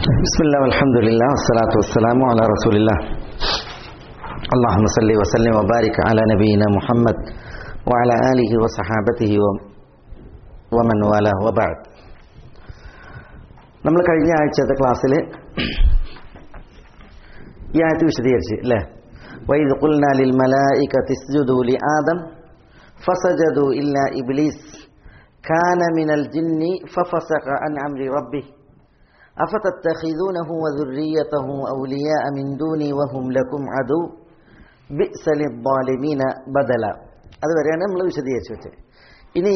بسم الله والحمد لله والصلاة والسلام على رسول الله اللهم صل وسلم وبارك على نبينا محمد وعلى آله وصحابته و- ومن والاه وبعد നമ്മൾ കഴിഞ്ഞ ആഴ്ചത്തെ ക്ലാസ്സിൽ ഈ ആയത്ത് വിശദീകരിച്ച് അല്ലേ വൈദ് ഖുൽനാ ലിൽ മലായികത്തി ഇസ്ജുദൂ ലി ആദം ഫസജദു ഇല്ല ഇബ്ലീസ് കാന മിനൽ ജിന്നി ഫഫസഖ അൻ അംരി റബ്ബിഹി أفتتخذونه وذريته أولياء من دوني وهم لكم عدو بئس للظالمين بدلا അതുവരെയാണ് നമ്മൾ വിശദീകരിച്ചു വെച്ചത് ഇനി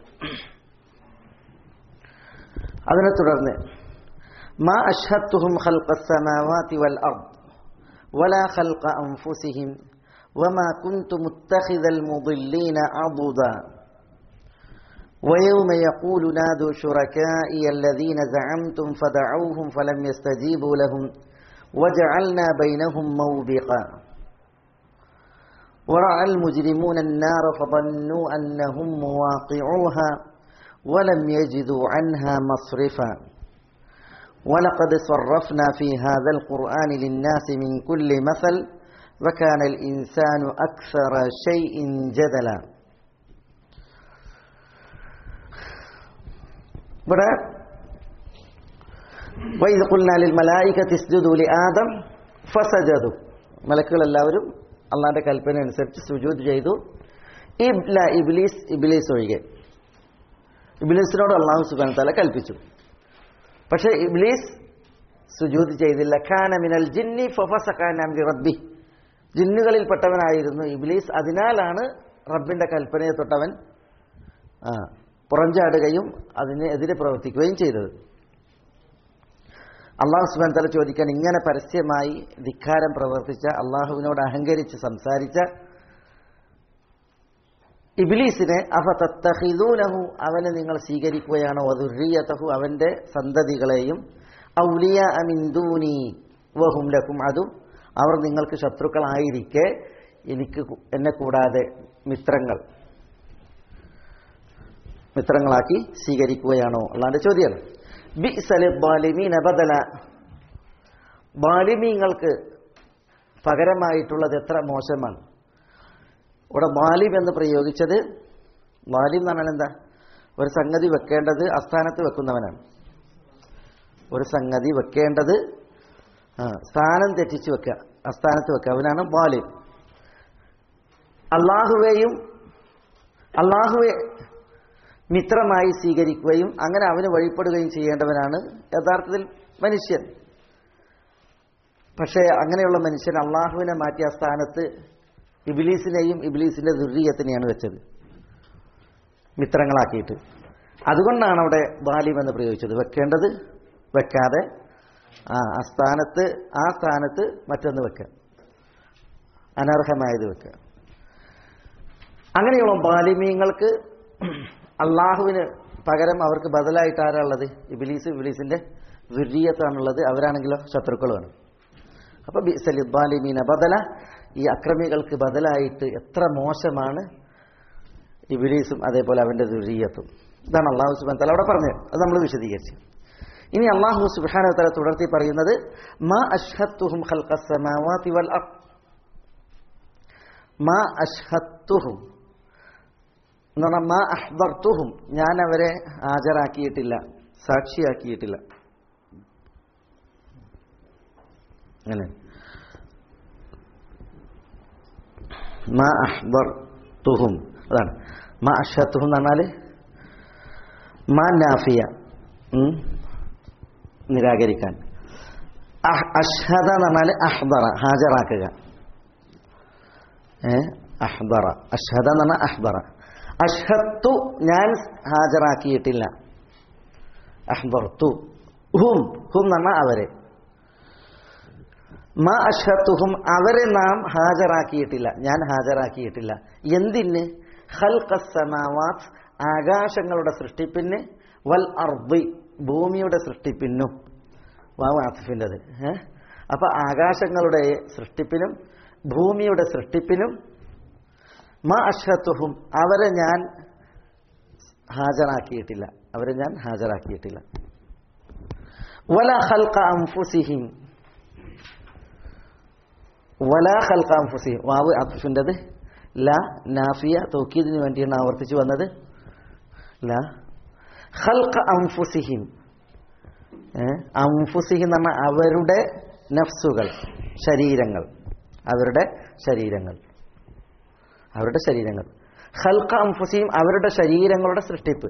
അതിനെ തുടർന്ന് ما أشهدتهم خلق السماوات والأرض ولا خلق أنفسهم وما كنت متخذ المضلين عضدا ويوم يقول نادوا شركائي الذين زعمتم فدعوهم فلم يستجيبوا لهم وجعلنا بينهم موبقا ورأى المجرمون النار فظنوا أنهم مواقعوها ولم يجدوا عنها مصرفا ولقد صرفنا في هذا القرآن للناس من كل مثل وكان الإنسان أكثر شيء جدلا ഇവിടെ വൈദ് ഖുൽനാലിൽ മലായികത്തി ഇസ്ജുദു ലി ആദം ഫസജദു മലക്കുകൾ എല്ലാവരും അള്ളാന്റെ കൽപ്പന അനുസരിച്ച് സുജൂദ് ചെയ്തു ഇബ്ല ഇബ്ലീസ് ഇബ്ലീസ് ഒഴികെ ഇബ്ലീസിനോട് അള്ളാഹു സുബാൻ തല കൽപ്പിച്ചു പക്ഷേ ഇബ്ലീസ് സുജൂദ് ചെയ്തില്ല ഖാന മിനൽ ജിന്നി ഫഫസഖാൻ അംരി റബ്ബി ജിന്നുകളിൽപ്പെട്ടവനായിരുന്നു ഇബ്ലീസ് അതിനാലാണ് റബ്ബിന്റെ കൽപ്പനയെ തൊട്ടവൻ ആ പുറഞ്ചാടുകയും അതിന് എതിരെ പ്രവർത്തിക്കുകയും ചെയ്തത് അള്ളാഹു സുബാൻ തല ചോദിക്കാൻ ഇങ്ങനെ പരസ്യമായി ധിക്കാരം പ്രവർത്തിച്ച അള്ളാഹുവിനോട് അഹങ്കരിച്ച് സംസാരിച്ച ഇബിലീസിനെ അഫ തത്തഹിദൂനഹു അവനെ നിങ്ങൾ സ്വീകരിക്കുകയാണോ അതുറിയതഹു അവന്റെ സന്തതികളെയും ഔലിയ അമിന്ദൂനി വഹും ലക്കും അതും അവർ നിങ്ങൾക്ക് ശത്രുക്കളായിരിക്കെ എനിക്ക് കു- എന്നെ കൂടാതെ മിത്രങ്ങൾ മിത്രങ്ങളാക്കി സ്വീകരിക്കുകയാണോ അള്ളാന്റെ ചോദ്യമാണ് ബി ബാലിമീന ബദല ബാലിമീങ്ങൾക്ക് പകരമായിട്ടുള്ളത് എത്ര മോശമാണ് ഇവിടെ ബാലിം എന്ന് പ്രയോഗിച്ചത് ബാലിം എന്ന് പറഞ്ഞാൽ എന്താ ഒരു സംഗതി വെക്കേണ്ടത് അസ്ഥാനത്ത് വെക്കുന്നവനാണ് ഒരു സംഗതി വെക്കേണ്ടത് ആ, സ്ഥാനം തെറ്റിച്ച് വെക്കുക അസ്ഥാനത്ത് വെക്കുക അവനാണ് ബാലിം അള്ളാഹുവേയും അള്ളാഹുവെ മിത്രമായി സ്വീകരിക്കുകയും അങ്ങനെ അവന് വഴിപ്പെടുകയും ചെയ്യേണ്ടവനാണ് യഥാർത്ഥത്തിൽ മനുഷ്യൻ പക്ഷേ അങ്ങനെയുള്ള മനുഷ്യൻ അള്ളാഹുവിനെ മാറ്റിയ സ്ഥാനത്ത് ഇബിലീസിനെയും ഇബിലീസിന്റെ ദുർരീയത്തിനെയാണ് വെച്ചത് മിത്രങ്ങളാക്കിയിട്ട് അതുകൊണ്ടാണ് അവിടെ ബാലിം എന്ന് പ്രയോഗിച്ചത് വെക്കേണ്ടത് വെക്കാതെ ആ ആ സ്ഥാനത്ത് ആ സ്ഥാനത്ത് മറ്റൊന്ന് വെക്കുക അനർഹമായത് വെക്കുക അങ്ങനെയുള്ള ബാലിമീങ്ങൾക്ക് അള്ളാഹുവിന് പകരം അവർക്ക് ബദലായിട്ട് ആരാ ഉള്ളത് ഇബിലീസ് ഇബിലീസിന്റെ ദുര്യത്താണുള്ളത് അവരാണെങ്കിലോ ശത്രുക്കളുമാണ് അപ്പൊ ബാലിമീന ബദല ഈ അക്രമികൾക്ക് ബദലായിട്ട് എത്ര മോശമാണ് ഇബിലീസും അതേപോലെ അവന്റെ ദുര്യത്തും ഇതാണ് അള്ളാഹു സുബാൻ തല അവിടെ പറഞ്ഞത് അത് നമ്മൾ വിശദീകരിച്ചു ഇനി അള്ളാഹു സുബാന തല തുടർത്തി പറയുന്നത് മാ അഷ്ഹത്തുഹും ഖൽഖസ് സമാവാതി വൽ അർദ് മാ അഷ്ഹത്തുഹും എന്ന് പറഞ്ഞാൽ മാ അഹ്ബർത്തുഹും ഞാൻ അവരെ ഹാജരാക്കിയിട്ടില്ല സാക്ഷിയാക്കിയിട്ടില്ല അങ്ങനെ മാ അഹ്ബർത്തുഹും അതാണ് മാ അഷ്ഹത്തുഹും എന്ന് പറഞ്ഞാൽ മാ നാഫിയ ഉം, നിരാകരിക്കാൻ അഹ് അഷ്ഹദ എന്ന് പറഞ്ഞാൽ അഹ്ബറ ഹാജരാക്കുക ഏ അഹ്ബറ അഷ്ഹദ എന്ന് പറഞ്ഞാൽ അഹ്ബറ അഷ്ഹത്തു ഞാൻ ഹാജരാക്കിയിട്ടില്ല അഹ്ബർത്തു ഹും ഹും എന്ന് പറഞ്ഞാൽ അവരെ മാ അഷ്ഹത്തുഹും അവരെ നാം ഹാജരാക്കിയിട്ടില്ല ഞാൻ ഹാജരാക്കിയിട്ടില്ല എന്തിന് ഹൽക്കസമാവാത്ത് ആകാശങ്ങളുടെ സൃഷ്ടിപ്പിന് വൽ അർദി ഭൂമിയുടെ സൃഷ്ടിപ്പിനും വാവ് ആസിഫിൻ്റെത് ഏ അപ്പൊ ആകാശങ്ങളുടെ സൃഷ്ടിപ്പിനും ഭൂമിയുടെ സൃഷ്ടിപ്പിനും മാ അഷ്ഹത്തുഹും അവരെ ഞാൻ ഹാജരാക്കിയിട്ടില്ല അവരെ ഞാൻ ഹാജരാക്കിയിട്ടില്ല വല ഖൽഖ അൻഫുസിഹിം വല ഖൽഖ അൻഫുസിഹിം വാവ് അത്ഫിൻ്റെത് ല നാഫിയ തൗക്കീദിന് വേണ്ടിയാണ് ആവർത്തിച്ചു വന്നത് ല ഖൽഖ അൻഫുസിഹിം ഏ? അൻഫുസിഹിം എന്ന് പറഞ്ഞാൽ അവരുടെ നഫ്സുകൾ ശരീരങ്ങൾ അവരുടെ ശരീരങ്ങൾ അവരുടെ ശരീരങ്ങൾ ഖൽഖ അൻഫുസിഹിം അവരുടെ ശരീരങ്ങളുടെ സൃഷ്ടിപ്പ്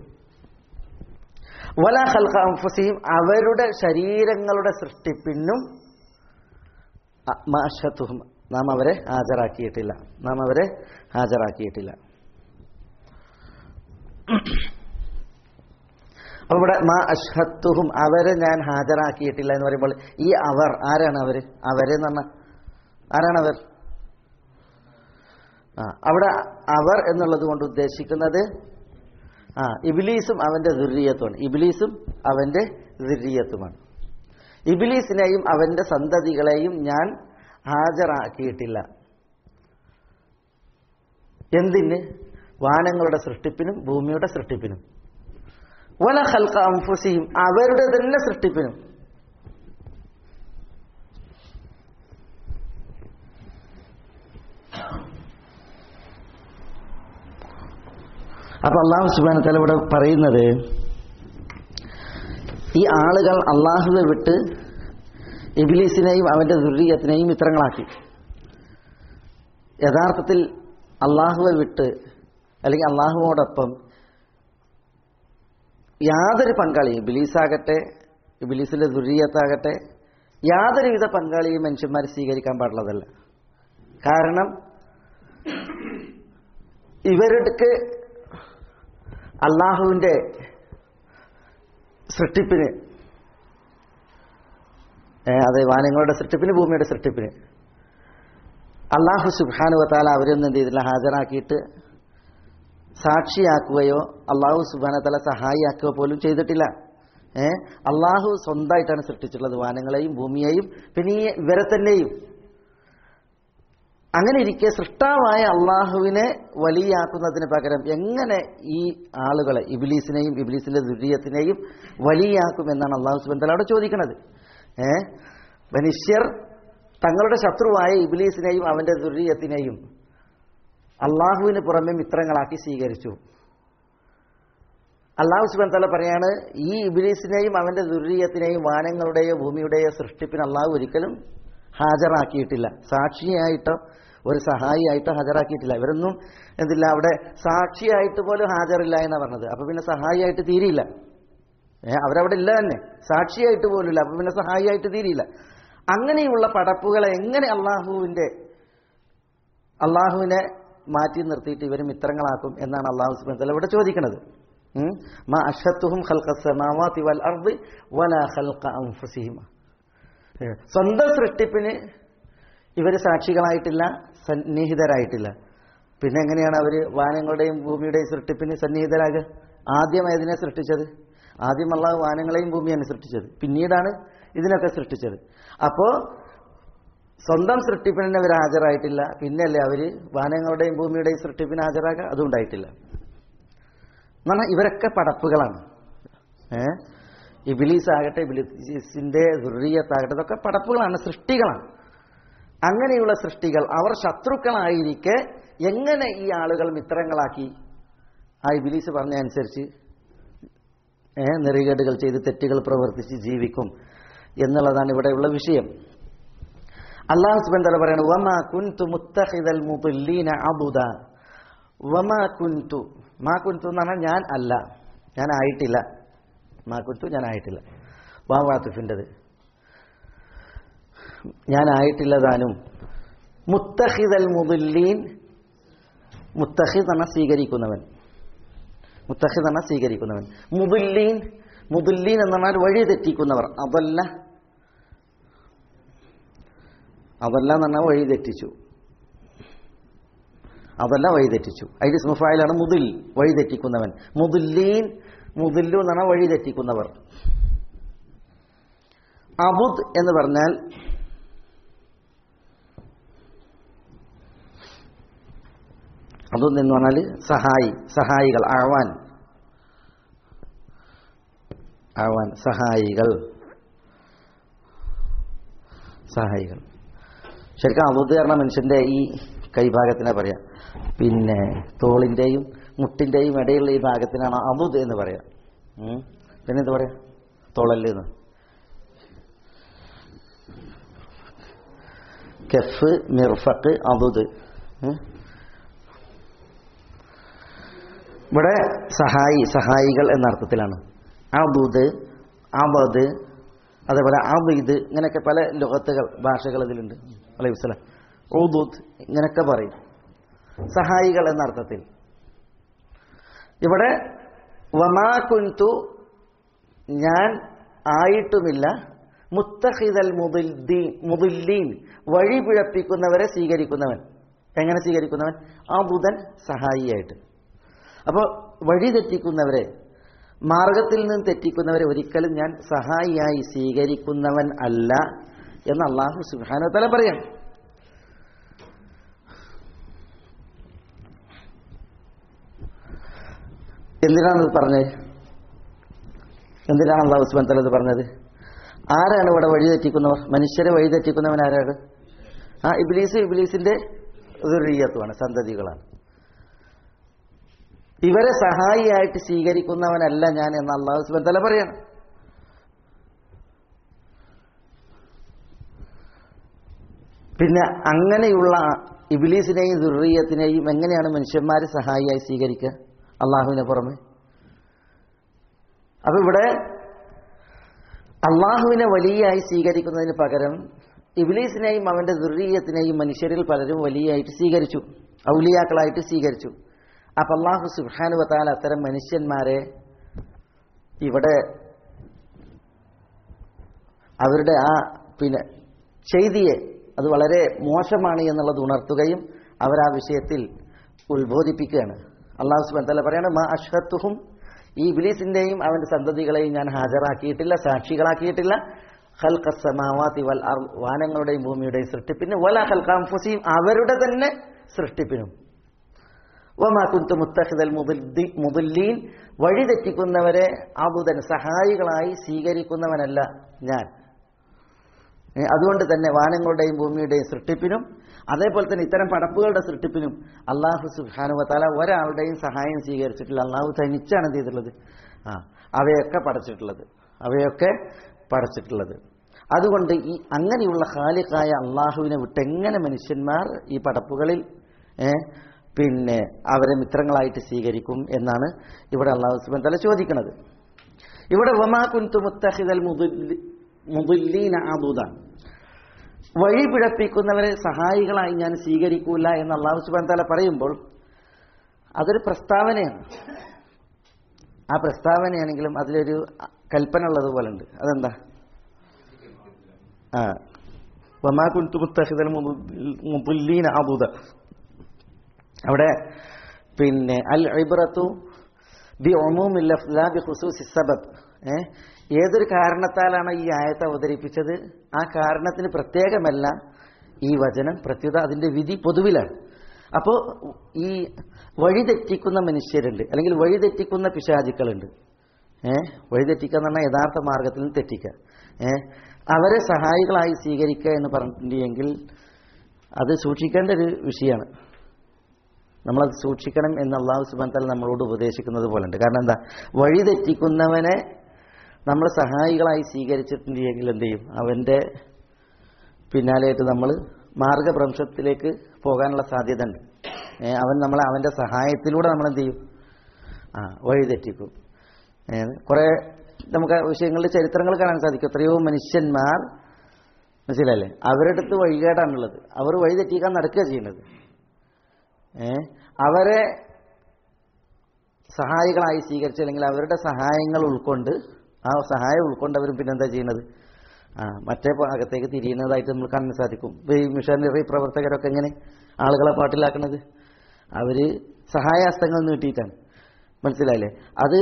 വല ഖൽഖ അൻഫുസിഹിം അവരുടെ ശരീരങ്ങളുടെ സൃഷ്ടിപ്പിനും മാഷത്തുഹും നാം അവരെ ഹാജരാക്കിയിട്ടില്ല നാം അവരെ ഹാജരാക്കിയിട്ടില്ല അപ്പൊ ഇവിടെ മാ അഷ്ഹത്തുഹും അവരെ ഞാൻ ഹാജരാക്കിയിട്ടില്ല എന്ന് പറയുമ്പോൾ ഈ അവർ ആരാണ് അവര് അവരെ എന്ന് പറഞ്ഞ ആരാണ് അവർ ആ അവിടെ അവർ എന്നുള്ളത് കൊണ്ട് ഉദ്ദേശിക്കുന്നത് ആ ഇബിലീസും അവന്റെ ദുര്യത്വമാണ് ഇബിലീസും അവന്റെ ദുര്യത്വമാണ് ഇബിലീസിനെയും അവന്റെ സന്തതികളെയും ഞാൻ ഹാജരാക്കിയിട്ടില്ല എന്തിന് വാനങ്ങളുടെ സൃഷ്ടിപ്പിനും ഭൂമിയുടെ സൃഷ്ടിപ്പിനും വല ഹൽക്ക അംഫുസിയും അവരുടെ തന്നെ സൃഷ്ടിപ്പിനും അപ്പൊ അള്ളാഹു സുബാന തല ഇവിടെ പറയുന്നത് ഈ ആളുകൾ അള്ളാഹുവെ വിട്ട് ഇബിലീസിനെയും അവന്റെ ദുര്യത്തിനെയും മിത്രങ്ങളാക്കി യഥാർത്ഥത്തിൽ അള്ളാഹുവെ വിട്ട് അല്ലെങ്കിൽ അള്ളാഹുവോടൊപ്പം യാതൊരു പങ്കാളിയും ഇബിലീസാകട്ടെ ഇബിലീസിന്റെ ദുര്യത്താകട്ടെ യാതൊരുവിധ പങ്കാളിയും മനുഷ്യന്മാർ സ്വീകരിക്കാൻ പാടുള്ളതല്ല കാരണം ഇവർക്ക് അള്ളാഹുവിന്റെ സൃഷ്ടിപ്പിന് ഏ, അതെ വാനങ്ങളുടെ സൃഷ്ടിപ്പിന് ഭൂമിയുടെ സൃഷ്ടിപ്പിന് അള്ളാഹു സുബാനുവത്താല അവരൊന്നും എന്ത് ചെയ്തില്ല ഹാജരാക്കിയിട്ട് സാക്ഷിയാക്കുകയോ അള്ളാഹു സുബാനത്തല സഹായിയാക്കുകയോ പോലും ചെയ്തിട്ടില്ല ഏ അള്ളാഹു സ്വന്തമായിട്ടാണ് സൃഷ്ടിച്ചിട്ടുള്ളത് വാനങ്ങളെയും ഭൂമിയെയും പിന്നെ ഈ ഇവരെ തന്നെയും അങ്ങനെ ഇരിക്കെ സൃഷ്ടാവായ അള്ളാഹുവിനെ വലിയാക്കുന്നതിന് പകരം എങ്ങനെ ഈ ആളുകളെ ഇബിലീസിനെയും ഇബിലീസിന്റെ ദുര്യത്തിനെയും വലിയാക്കും എന്നാണ് അള്ളാഹു സുബൻ തല അവിടെ ചോദിക്കുന്നത് ഏ മനുഷ്യർ തങ്ങളുടെ ശത്രുവായ ഇബിലീസിനെയും അവന്റെ ദുര്യത്തിനെയും അള്ളാഹുവിന് പുറമെ മിത്രങ്ങളാക്കി സ്വീകരിച്ചു അള്ളാഹു സുബൻ തല പറയാണ് ഈ ഇബിലീസിനെയും അവന്റെ ദുര്യത്തിനെയും വാനങ്ങളുടെയോ ഭൂമിയുടെയോ സൃഷ്ടിപ്പിന് അള്ളാഹു ഒരിക്കലും ഹാജരാക്കിയിട്ടില്ല സാക്ഷിയായിട്ടോ ഒരു സഹായിയായിട്ടോ ഹാജരാക്കിയിട്ടില്ല ഇവരൊന്നും എന്തില്ല അവിടെ സാക്ഷിയായിട്ട് പോലും ഹാജറില്ല എന്നാണ് പറഞ്ഞത് അപ്പൊ പിന്നെ സഹായിയായിട്ട് തീരിയില്ല ഏ അവരവിടെ ഇല്ല തന്നെ സാക്ഷിയായിട്ട് പോലും ഇല്ല അപ്പൊ പിന്നെ സഹായിയായിട്ട് തീരിയില്ല അങ്ങനെയുള്ള പടപ്പുകളെ എങ്ങനെ അള്ളാഹുവിന്റെ അള്ളാഹുവിനെ മാറ്റി നിർത്തിയിട്ട് ഇവർ മിത്രങ്ങളാക്കും എന്നാണ് അള്ളാഹു സുബാൻ ഇവിടെ ചോദിക്കുന്നത് ഉം? മാ അഷത്തുഹും ഖൽഖ സമാവാതി വൽ അർദി വലാ ഖൽഖ അൻഫുസിഹിം ഏ, സ്വന്തം സൃഷ്ടിപ്പിന് ഇവർ സാക്ഷികളായിട്ടില്ല സന്നിഹിതരായിട്ടില്ല പിന്നെ എങ്ങനെയാണ് അവർ വാനങ്ങളുടെയും ഭൂമിയുടെയും സൃഷ്ടിപ്പിന് സന്നിഹിതരാകുക ആദ്യം ഏതിനെ സൃഷ്ടിച്ചത് ആദ്യം അള്ളാഹു വാനങ്ങളെയും ഭൂമിയാണ് സൃഷ്ടിച്ചത് പിന്നീടാണ് ഇതിനൊക്കെ സൃഷ്ടിച്ചത് അപ്പോ സ്വന്തം സൃഷ്ടിപ്പിന് അവർ ഹാജരായിട്ടില്ല പിന്നല്ലേ അവര് വാനങ്ങളുടെയും ഭൂമിയുടെയും സൃഷ്ടിപ്പിന് ഹാജരാകുക അതും ഉണ്ടായിട്ടില്ല എന്നാൽ ഇവരൊക്കെ പടപ്പുകളാണ് ഏ ഇബിലീസ് ആകട്ടെ ഇബിലീസിന്റെ ദുർറിയത്താകട്ടെ ഇതൊക്കെ പടപ്പുകളാണ് സൃഷ്ടികളാണ് അങ്ങനെയുള്ള സൃഷ്ടികൾ അവർ ശത്രുക്കളായിരിക്കെ എങ്ങനെ ഈ ആളുകൾ മിത്രങ്ങളാക്കി ആ ഇബിലീസ് പറഞ്ഞ അനുസരിച്ച് ഏ നെറികേടുകൾ ചെയ്ത് തെറ്റുകൾ പ്രവർത്തിച്ച് ജീവിക്കും എന്നുള്ളതാണ് ഇവിടെയുള്ള വിഷയം അള്ളാഹു സുബൻ തല പറയാണ് വമാ കുൻതു മുത്തഹിദൽ മുബില്ലീന അബുദ വമാ കുൻതു മാ കുൻതു എന്ന് പറഞ്ഞാൽ ഞാൻ അല്ല ഞാൻ ആയിട്ടില്ല മാ കുൻതു ഞാൻ ആയിട്ടില്ല വാവാത്തിഫിൻ്റെത് ഞാൻ ആയിട്ടില്ല താനും മുത്തഹിദൽ മുബില്ലീൻ മുത്തഹിദ് എന്ന സ്വീകരിക്കുന്നവൻ മുത്തഹിദ് എന്ന സ്വീകരിക്കുന്നവൻ മുബില്ലീൻ മുബില്ലീൻ എന്ന് പറഞ്ഞാൽ വഴി തെറ്റിക്കുന്നവർ അതല്ല അതല്ല എന്ന് പറഞ്ഞാൽ വഴി തെറ്റിച്ചു അതല്ല വഴി തെറ്റിച്ചു അതിന്റെ സ്മുഫായിലാണ് മുതിൽ വഴി തെറ്റിക്കുന്നവൻ മുതില്ലീൻ മുതില്ലു എന്ന് പറഞ്ഞാൽ വഴി തെറ്റിക്കുന്നവർ അബുദ് എന്ന് പറഞ്ഞാൽ അബുദ് എന്ന് പറഞ്ഞാൽ സഹായി സഹായികൾ ആവാൻ ആവാൻ സഹായികൾ സഹായികൾ ശരിക്കും അവധ് കാരണം മനുഷ്യന്റെ ഈ കൈഭാഗത്തിനെ പറയാം പിന്നെ തോളിന്റെയും മുട്ടിന്റെയും ഇടയിലുള്ള ഈ ഭാഗത്തിനാണ് അമുദ് എന്ന് പറയാം ഉം. പിന്നെ എന്താ പറയാ തോളല് എന്ന് കെഫ് മിർഫക്ക് അബുദ് ഉം. ഇവിടെ സഹായി സഹായികൾ എന്ന അർത്ഥത്തിലാണ് അബുദ് അബദ് അതേപോലെ അബീദ് ഇങ്ങനെയൊക്കെ പല ലോകത്തുകൾ ഭാഷകൾ ഇതിലുണ്ട് അലൈഹി വസ്ലാം ഊദൂദ് ഇങ്ങനെയൊക്കെ പറയും സഹായികൾ എന്ന അർത്ഥത്തിൽ ഇവിടെ വമാ കുൻതു ഞാൻ ആയിട്ടുമില്ല മുത്തഹിദൽ മുദിൽദീൻ മുദില്ലീൻ വഴി പിഴപ്പിക്കുന്നവരെ സ്വീകരിക്കുന്നവൻ എങ്ങനെ സ്വീകരിക്കുന്നവൻ ആ ബുധൻ സഹായിയായിട്ട് അപ്പോൾ വഴി തെറ്റിക്കുന്നവരെ മാർഗത്തിൽ നിന്ന് തെറ്റിക്കുന്നവരെ ഒരിക്കലും ഞാൻ സഹായിയായി സ്വീകരിക്കുന്നവൻ അല്ല എന്ന് അള്ളാഹു സുഹാന തല പറയാം എന്തിനാണ് ഇത് പറഞ്ഞത് എന്തിനാണ് അള്ളാഹു സുബാൻ തല ഇത് പറഞ്ഞത് ആരാണ് ഇവിടെ വഴി തെറ്റിക്കുന്നവർ മനുഷ്യരെ വഴി തെറ്റിക്കുന്നവൻ ആരാണ് ആ ഇബ്ലീസ് ഇബ്ലീസിന്റെ ദുരീയത്വമാണ് സന്തതികളാണ് ഇവരെ സഹായിയായിട്ട് സ്വീകരിക്കുന്നവനല്ല ഞാൻ എന്ന് അള്ളാഹു സുബാൻ തല പറയണം പിന്നെ അങ്ങനെയുള്ള ഇബിലീസിനെയും ദുർറിയത്തിനെയും എങ്ങനെയാണ് മനുഷ്യന്മാരെ സഹായിയായി സ്വീകരിക്കുക അള്ളാഹുവിനെ പുറമെ അപ്പൊ ഇവിടെ അള്ളാഹുവിനെ വലിയായി സ്വീകരിക്കുന്നതിന് പകരം ഇബിലീസിനെയും അവന്റെ ദുർരീയത്തിനെയും മനുഷ്യരിൽ പലരും വലിയായിട്ട് സ്വീകരിച്ചു ഔലിയാക്കളായിട്ട് സ്വീകരിച്ചു അപ്പൊ അള്ളാഹു സുഹാനു വത്താൽ അത്തരം മനുഷ്യന്മാരെ ഇവിടെ അവരുടെ ആ പിന്നെ ചെയ്തിയെ അത് വളരെ മോശമാണ് എന്നുള്ളത് ഉണർത്തുകയും അവർ ആ വിഷയത്തിൽ ഉത്ബോധിപ്പിക്കുകയാണ് അള്ളാഹു സുബാൻ തല പറയാണ് മാ അഷ്ഹത്തുഹും ഈ ബിലീസിന്റെയും അവന്റെ സന്തതികളെയും ഞാൻ ഹാജരാക്കിയിട്ടില്ല സാക്ഷികളാക്കിയിട്ടില്ല ഹൽക്കസമാവാത്തി വൽ അർ വാനങ്ങളുടെയും ഭൂമിയുടെയും സൃഷ്ടിപ്പിന് വല ഹൽക്കാംഫുസിയും അവരുടെ തന്നെ സൃഷ്ടിപ്പിനും വമാ കുന്തു മുത്തഹിദൽ മുദില്ലി- മുദില്ലീൻ വഴി തെറ്റിക്കുന്നവരെ അബുദൻ സഹായികളായി സ്വീകരിക്കുന്നവനല്ല ഞാൻ ഏ, അതുകൊണ്ട് തന്നെ വാനങ്ങളുടെയും ഭൂമിയുടെയും സൃഷ്ടിപ്പിനും അതേപോലെ തന്നെ ഇത്തരം പടപ്പുകളുടെ സൃഷ്ടിപ്പിനും അള്ളാഹു സുഹാനുവത്താല ഒരാളുടെയും സഹായം സ്വീകരിച്ചിട്ടില്ല അള്ളാഹു തനിച്ചാണ് എന്ത് ചെയ്തിട്ടുള്ളത് ആ അവയൊക്കെ പടച്ചിട്ടുള്ളത് അവയൊക്കെ പടച്ചിട്ടുള്ളത് അതുകൊണ്ട് ഈ അങ്ങനെയുള്ള ഖാലിഖായ അള്ളാഹുവിനെ വിട്ട് എങ്ങനെ മനുഷ്യന്മാർ ഈ പടപ്പുകളിൽ ഏ, പിന്നെ അവരെ മിത്രങ്ങളായിട്ട് സ്വീകരിക്കും എന്നാണ് ഇവിടെ അള്ളാഹു സുബാൻ തല ചോദിക്കുന്നത് ഇവിടെ വമാ കുന്തു മുത്തഹിദൽ മുദില്ലി- മുദില്ലീന അബുദ വഴി പിഴപ്പിക്കുന്നവരെ സഹായികളായി ഞാൻ സ്വീകരിക്കൂല എന്ന് അള്ളാഹു സുബാൻ താല പറയുമ്പോൾ അതൊരു പ്രസ്താവനയാണ് ആ പ്രസ്താവനയാണെങ്കിലും അതിലൊരു കൽപ്പന ഉള്ളതുപോലെ ഉണ്ട് അതെന്താ ആ വമാ കുന്തു മുത്തഹിദൽ മുദില്ലീന അബുദ അവിടെ പിന്നെ അൽ ഇബ്രത്തു ബി ഒമൂമിൽ ലഫ്ല ബി ഖുസൂസി സബബ് ഏ? ഏതൊരു കാരണത്താലാണ് ഈ ആയത്ത് അവതരിപ്പിച്ചത് ആ കാരണത്തിന് പ്രത്യേകമല്ല ഈ വചനം പ്രത്യുത അതിന്റെ വിധി പൊതുവിലാണ് അപ്പോൾ ഈ വഴിതെറ്റിക്കുന്ന മനുഷ്യരുണ്ട് അല്ലെങ്കിൽ വഴിതെറ്റിക്കുന്ന പിശാചുക്കളുണ്ട് ഏഹ് വഴിതെറ്റിക്കുക എന്ന് പറഞ്ഞാൽ യഥാർത്ഥ മാർഗത്തിൽ നിന്ന് തെറ്റിക്കുക ഏഹ് അവരെ സഹായികളായി സ്വീകരിക്കുക എന്ന് പറഞ്ഞിട്ടുണ്ടെങ്കിൽ അത് സൂക്ഷിക്കേണ്ട ഒരു വിഷയമാണ് നമ്മളത് സൂക്ഷിക്കണം എന്ന് അള്ളാഹു സുബാൻ തല നമ്മളോട് ഉപദേശിക്കുന്നത് പോലെ ഉണ്ട് കാരണം എന്താ വഴി തെറ്റിക്കുന്നവനെ നമ്മൾ സഹായികളായി സ്വീകരിച്ചിട്ടുണ്ടെങ്കിൽ എന്ത് ചെയ്യും അവൻ്റെ പിന്നാലെയായിട്ട് നമ്മൾ മാർഗഭ്രംശത്തിലേക്ക് പോകാനുള്ള സാധ്യത ഉണ്ട് ഏ, അവൻ നമ്മളെ അവൻ്റെ സഹായത്തിലൂടെ നമ്മൾ എന്ത് ചെയ്യും ആ വഴി തെറ്റിക്കും ഏ, കുറേ നമുക്ക് ആ വിഷയങ്ങളുടെ ചരിത്രങ്ങൾ കാണാൻ സാധിക്കും എത്രയോ മനുഷ്യന്മാർ മനസ്സിലല്ലേ അവരുടെ അടുത്ത് വഴികേടാണുള്ളത് അവർ വഴി തെറ്റിക്കാൻ നടക്കുക ചെയ്യുന്നത് ഏ, അവരെ സഹായികളായി സ്വീകരിച്ച് അല്ലെങ്കിൽ അവരുടെ സഹായങ്ങൾ ഉൾക്കൊണ്ട് ആ സഹായം ഉൾക്കൊണ്ടവരും പിന്നെന്താ ചെയ്യുന്നത് ആ മറ്റേ ഭാഗത്തേക്ക് തിരിയുന്നതായിട്ട് നമ്മൾ കാണാൻ സാധിക്കും ഇപ്പൊ ഈ മിഷനറി പ്രവർത്തകരൊക്കെ എങ്ങനെ ആളുകളെ പാട്ടിലാക്കുന്നത് അവര് സഹായഹസ്തങ്ങൾ നീട്ടിയിട്ടാണ് മനസ്സിലായില്ലേ അത്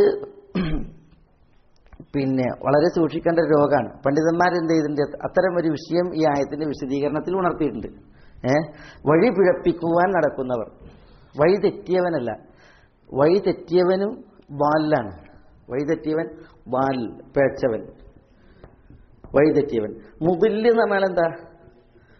പിന്നെ വളരെ സൂക്ഷിക്കേണ്ട ഒരു രോഗമാണ് പണ്ഡിതന്മാരെന്ത് ചെയ്തിട്ടുണ്ട് അത്തരം ഒരു വിഷയം ഈ ആയത്തിന്റെ വിശദീകരണത്തിൽ ഉണർത്തിയിട്ടുണ്ട് ഏ വഴി പിഴപ്പിക്കുവാൻ നടക്കുന്നവർ വഴി തെറ്റിയവനല്ല വഴി തെറ്റിയവനും വാലിലാണ് വഴി തെറ്റിയവൻ വാൽ പേച്ചവൻ വഴി തെറ്റിയവൻ മുബില്ല് എന്ന് പറഞ്ഞാൽ എന്താ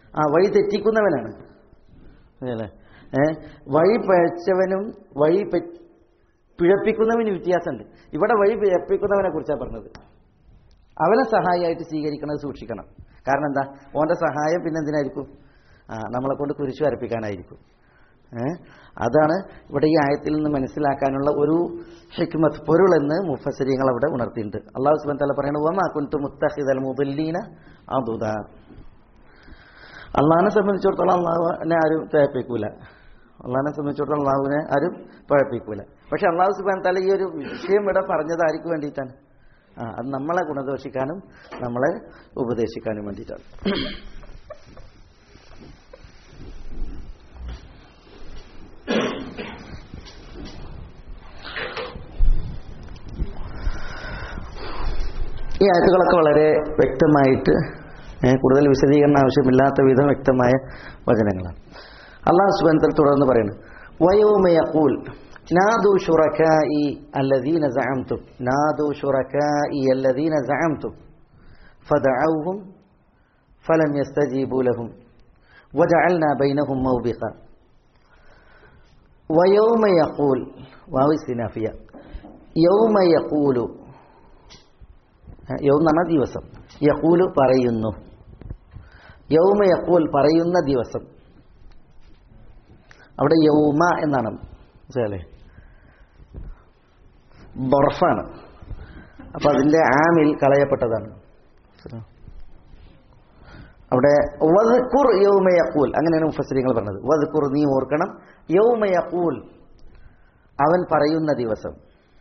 ആ വഴി തെറ്റിക്കുന്നവനാണ് അല്ലേ ഏ വഴി പഴച്ചവനും വഴി പെ- പിഴപ്പിക്കുന്നവന് വ്യത്യാസമുണ്ട് ഇവിടെ വഴി പിഴപ്പിക്കുന്നവനെ കുറിച്ചാണ് പറഞ്ഞത് അവനെ സഹായിയായിട്ട് സ്വീകരിക്കണത് സൂക്ഷിക്കണം കാരണം എന്താ ഓന്റെ സഹായം പിന്നെ എന്തിനായിരിക്കും ആ നമ്മളെ കൊണ്ട് കുരിശു വരപ്പിക്കാനായിരിക്കും ഏ അതാണ് ഇവിടെ ഈ ആയത്തിൽ നിന്ന് മനസ്സിലാക്കാനുള്ള ഒരു ഹിക്മത്ത് പൊരുളെന്ന് മുഫസരിങ്ങൾ അവിടെ ഉണർത്തിയിട്ടുണ്ട് അള്ളാഹു സുബൻ തല പറയുന്നത് വമാ കുൻതു മുത്തഹിദൽ മുദല്ലീന അതുദ അള്ളാഹിനെ സംബന്ധിച്ചിടത്തോളം അള്ളാഹുവിനെ ആരും തേപ്പിക്കൂല അള്ളാഹിനെ സംബന്ധിച്ചിടത്തോളം അള്ളാഹുവിനെ ആരും പഴപ്പിക്കൂല പക്ഷെ അള്ളാഹു സുബാൻ തല ഈ ഒരു വിഷയം ഇവിടെ പറഞ്ഞത് ആർക്ക് വേണ്ടിയിട്ടാണ് ആ അത് നമ്മളെ ഗുണദോഷിക്കാനും നമ്മളെ ഉപദേശിക്കാനും വേണ്ടിയിട്ടാണ് ഈ ആയത്തുകളൊക്കെ വളരെ വ്യക്തമായിട്ട് ഏ, കൂടുതൽ വിശദീകരണം ആവശ്യമില്ലാത്ത വിധം വ്യക്തമായ വചനങ്ങളാണ് അള്ളാഹു സുബന്ധൽ തുടർന്ന് പറയുന്നു വയോമയക്കൂൽ നാദു ഷുറക്കായി അല്ലദീന സഅംതും നാദു ഷുറക്കായി അല്ലദീന സഅംതും ഫദഅവഹും ഫലം യസ്തജീബു ലഹും وجعلنا بينهم موبقا ويوم يقول واو السنافية يوم يقول യൗം എന്ന് പറഞ്ഞാൽ ദിവസം യക്കൂല് പറയുന്നു യൗമ യക്കൂൽ പറയുന്ന ദിവസം അവിടെ യൗമ എന്നാണ് മനസ്സിലല്ലേ ബൊർഫാണ് അപ്പൊ അതിന്റെ ആമിൽ കളയപ്പെട്ടതാണ് അവിടെ വദ്കുർ യൗമ യക്കൂൽ അങ്ങനെയാണ് മുഫസരിങ്ങൾ പറഞ്ഞത് വദ്കുർ നീ ഓർക്കണം യൗമ യക്കൂൽ അവൻ പറയുന്ന ദിവസം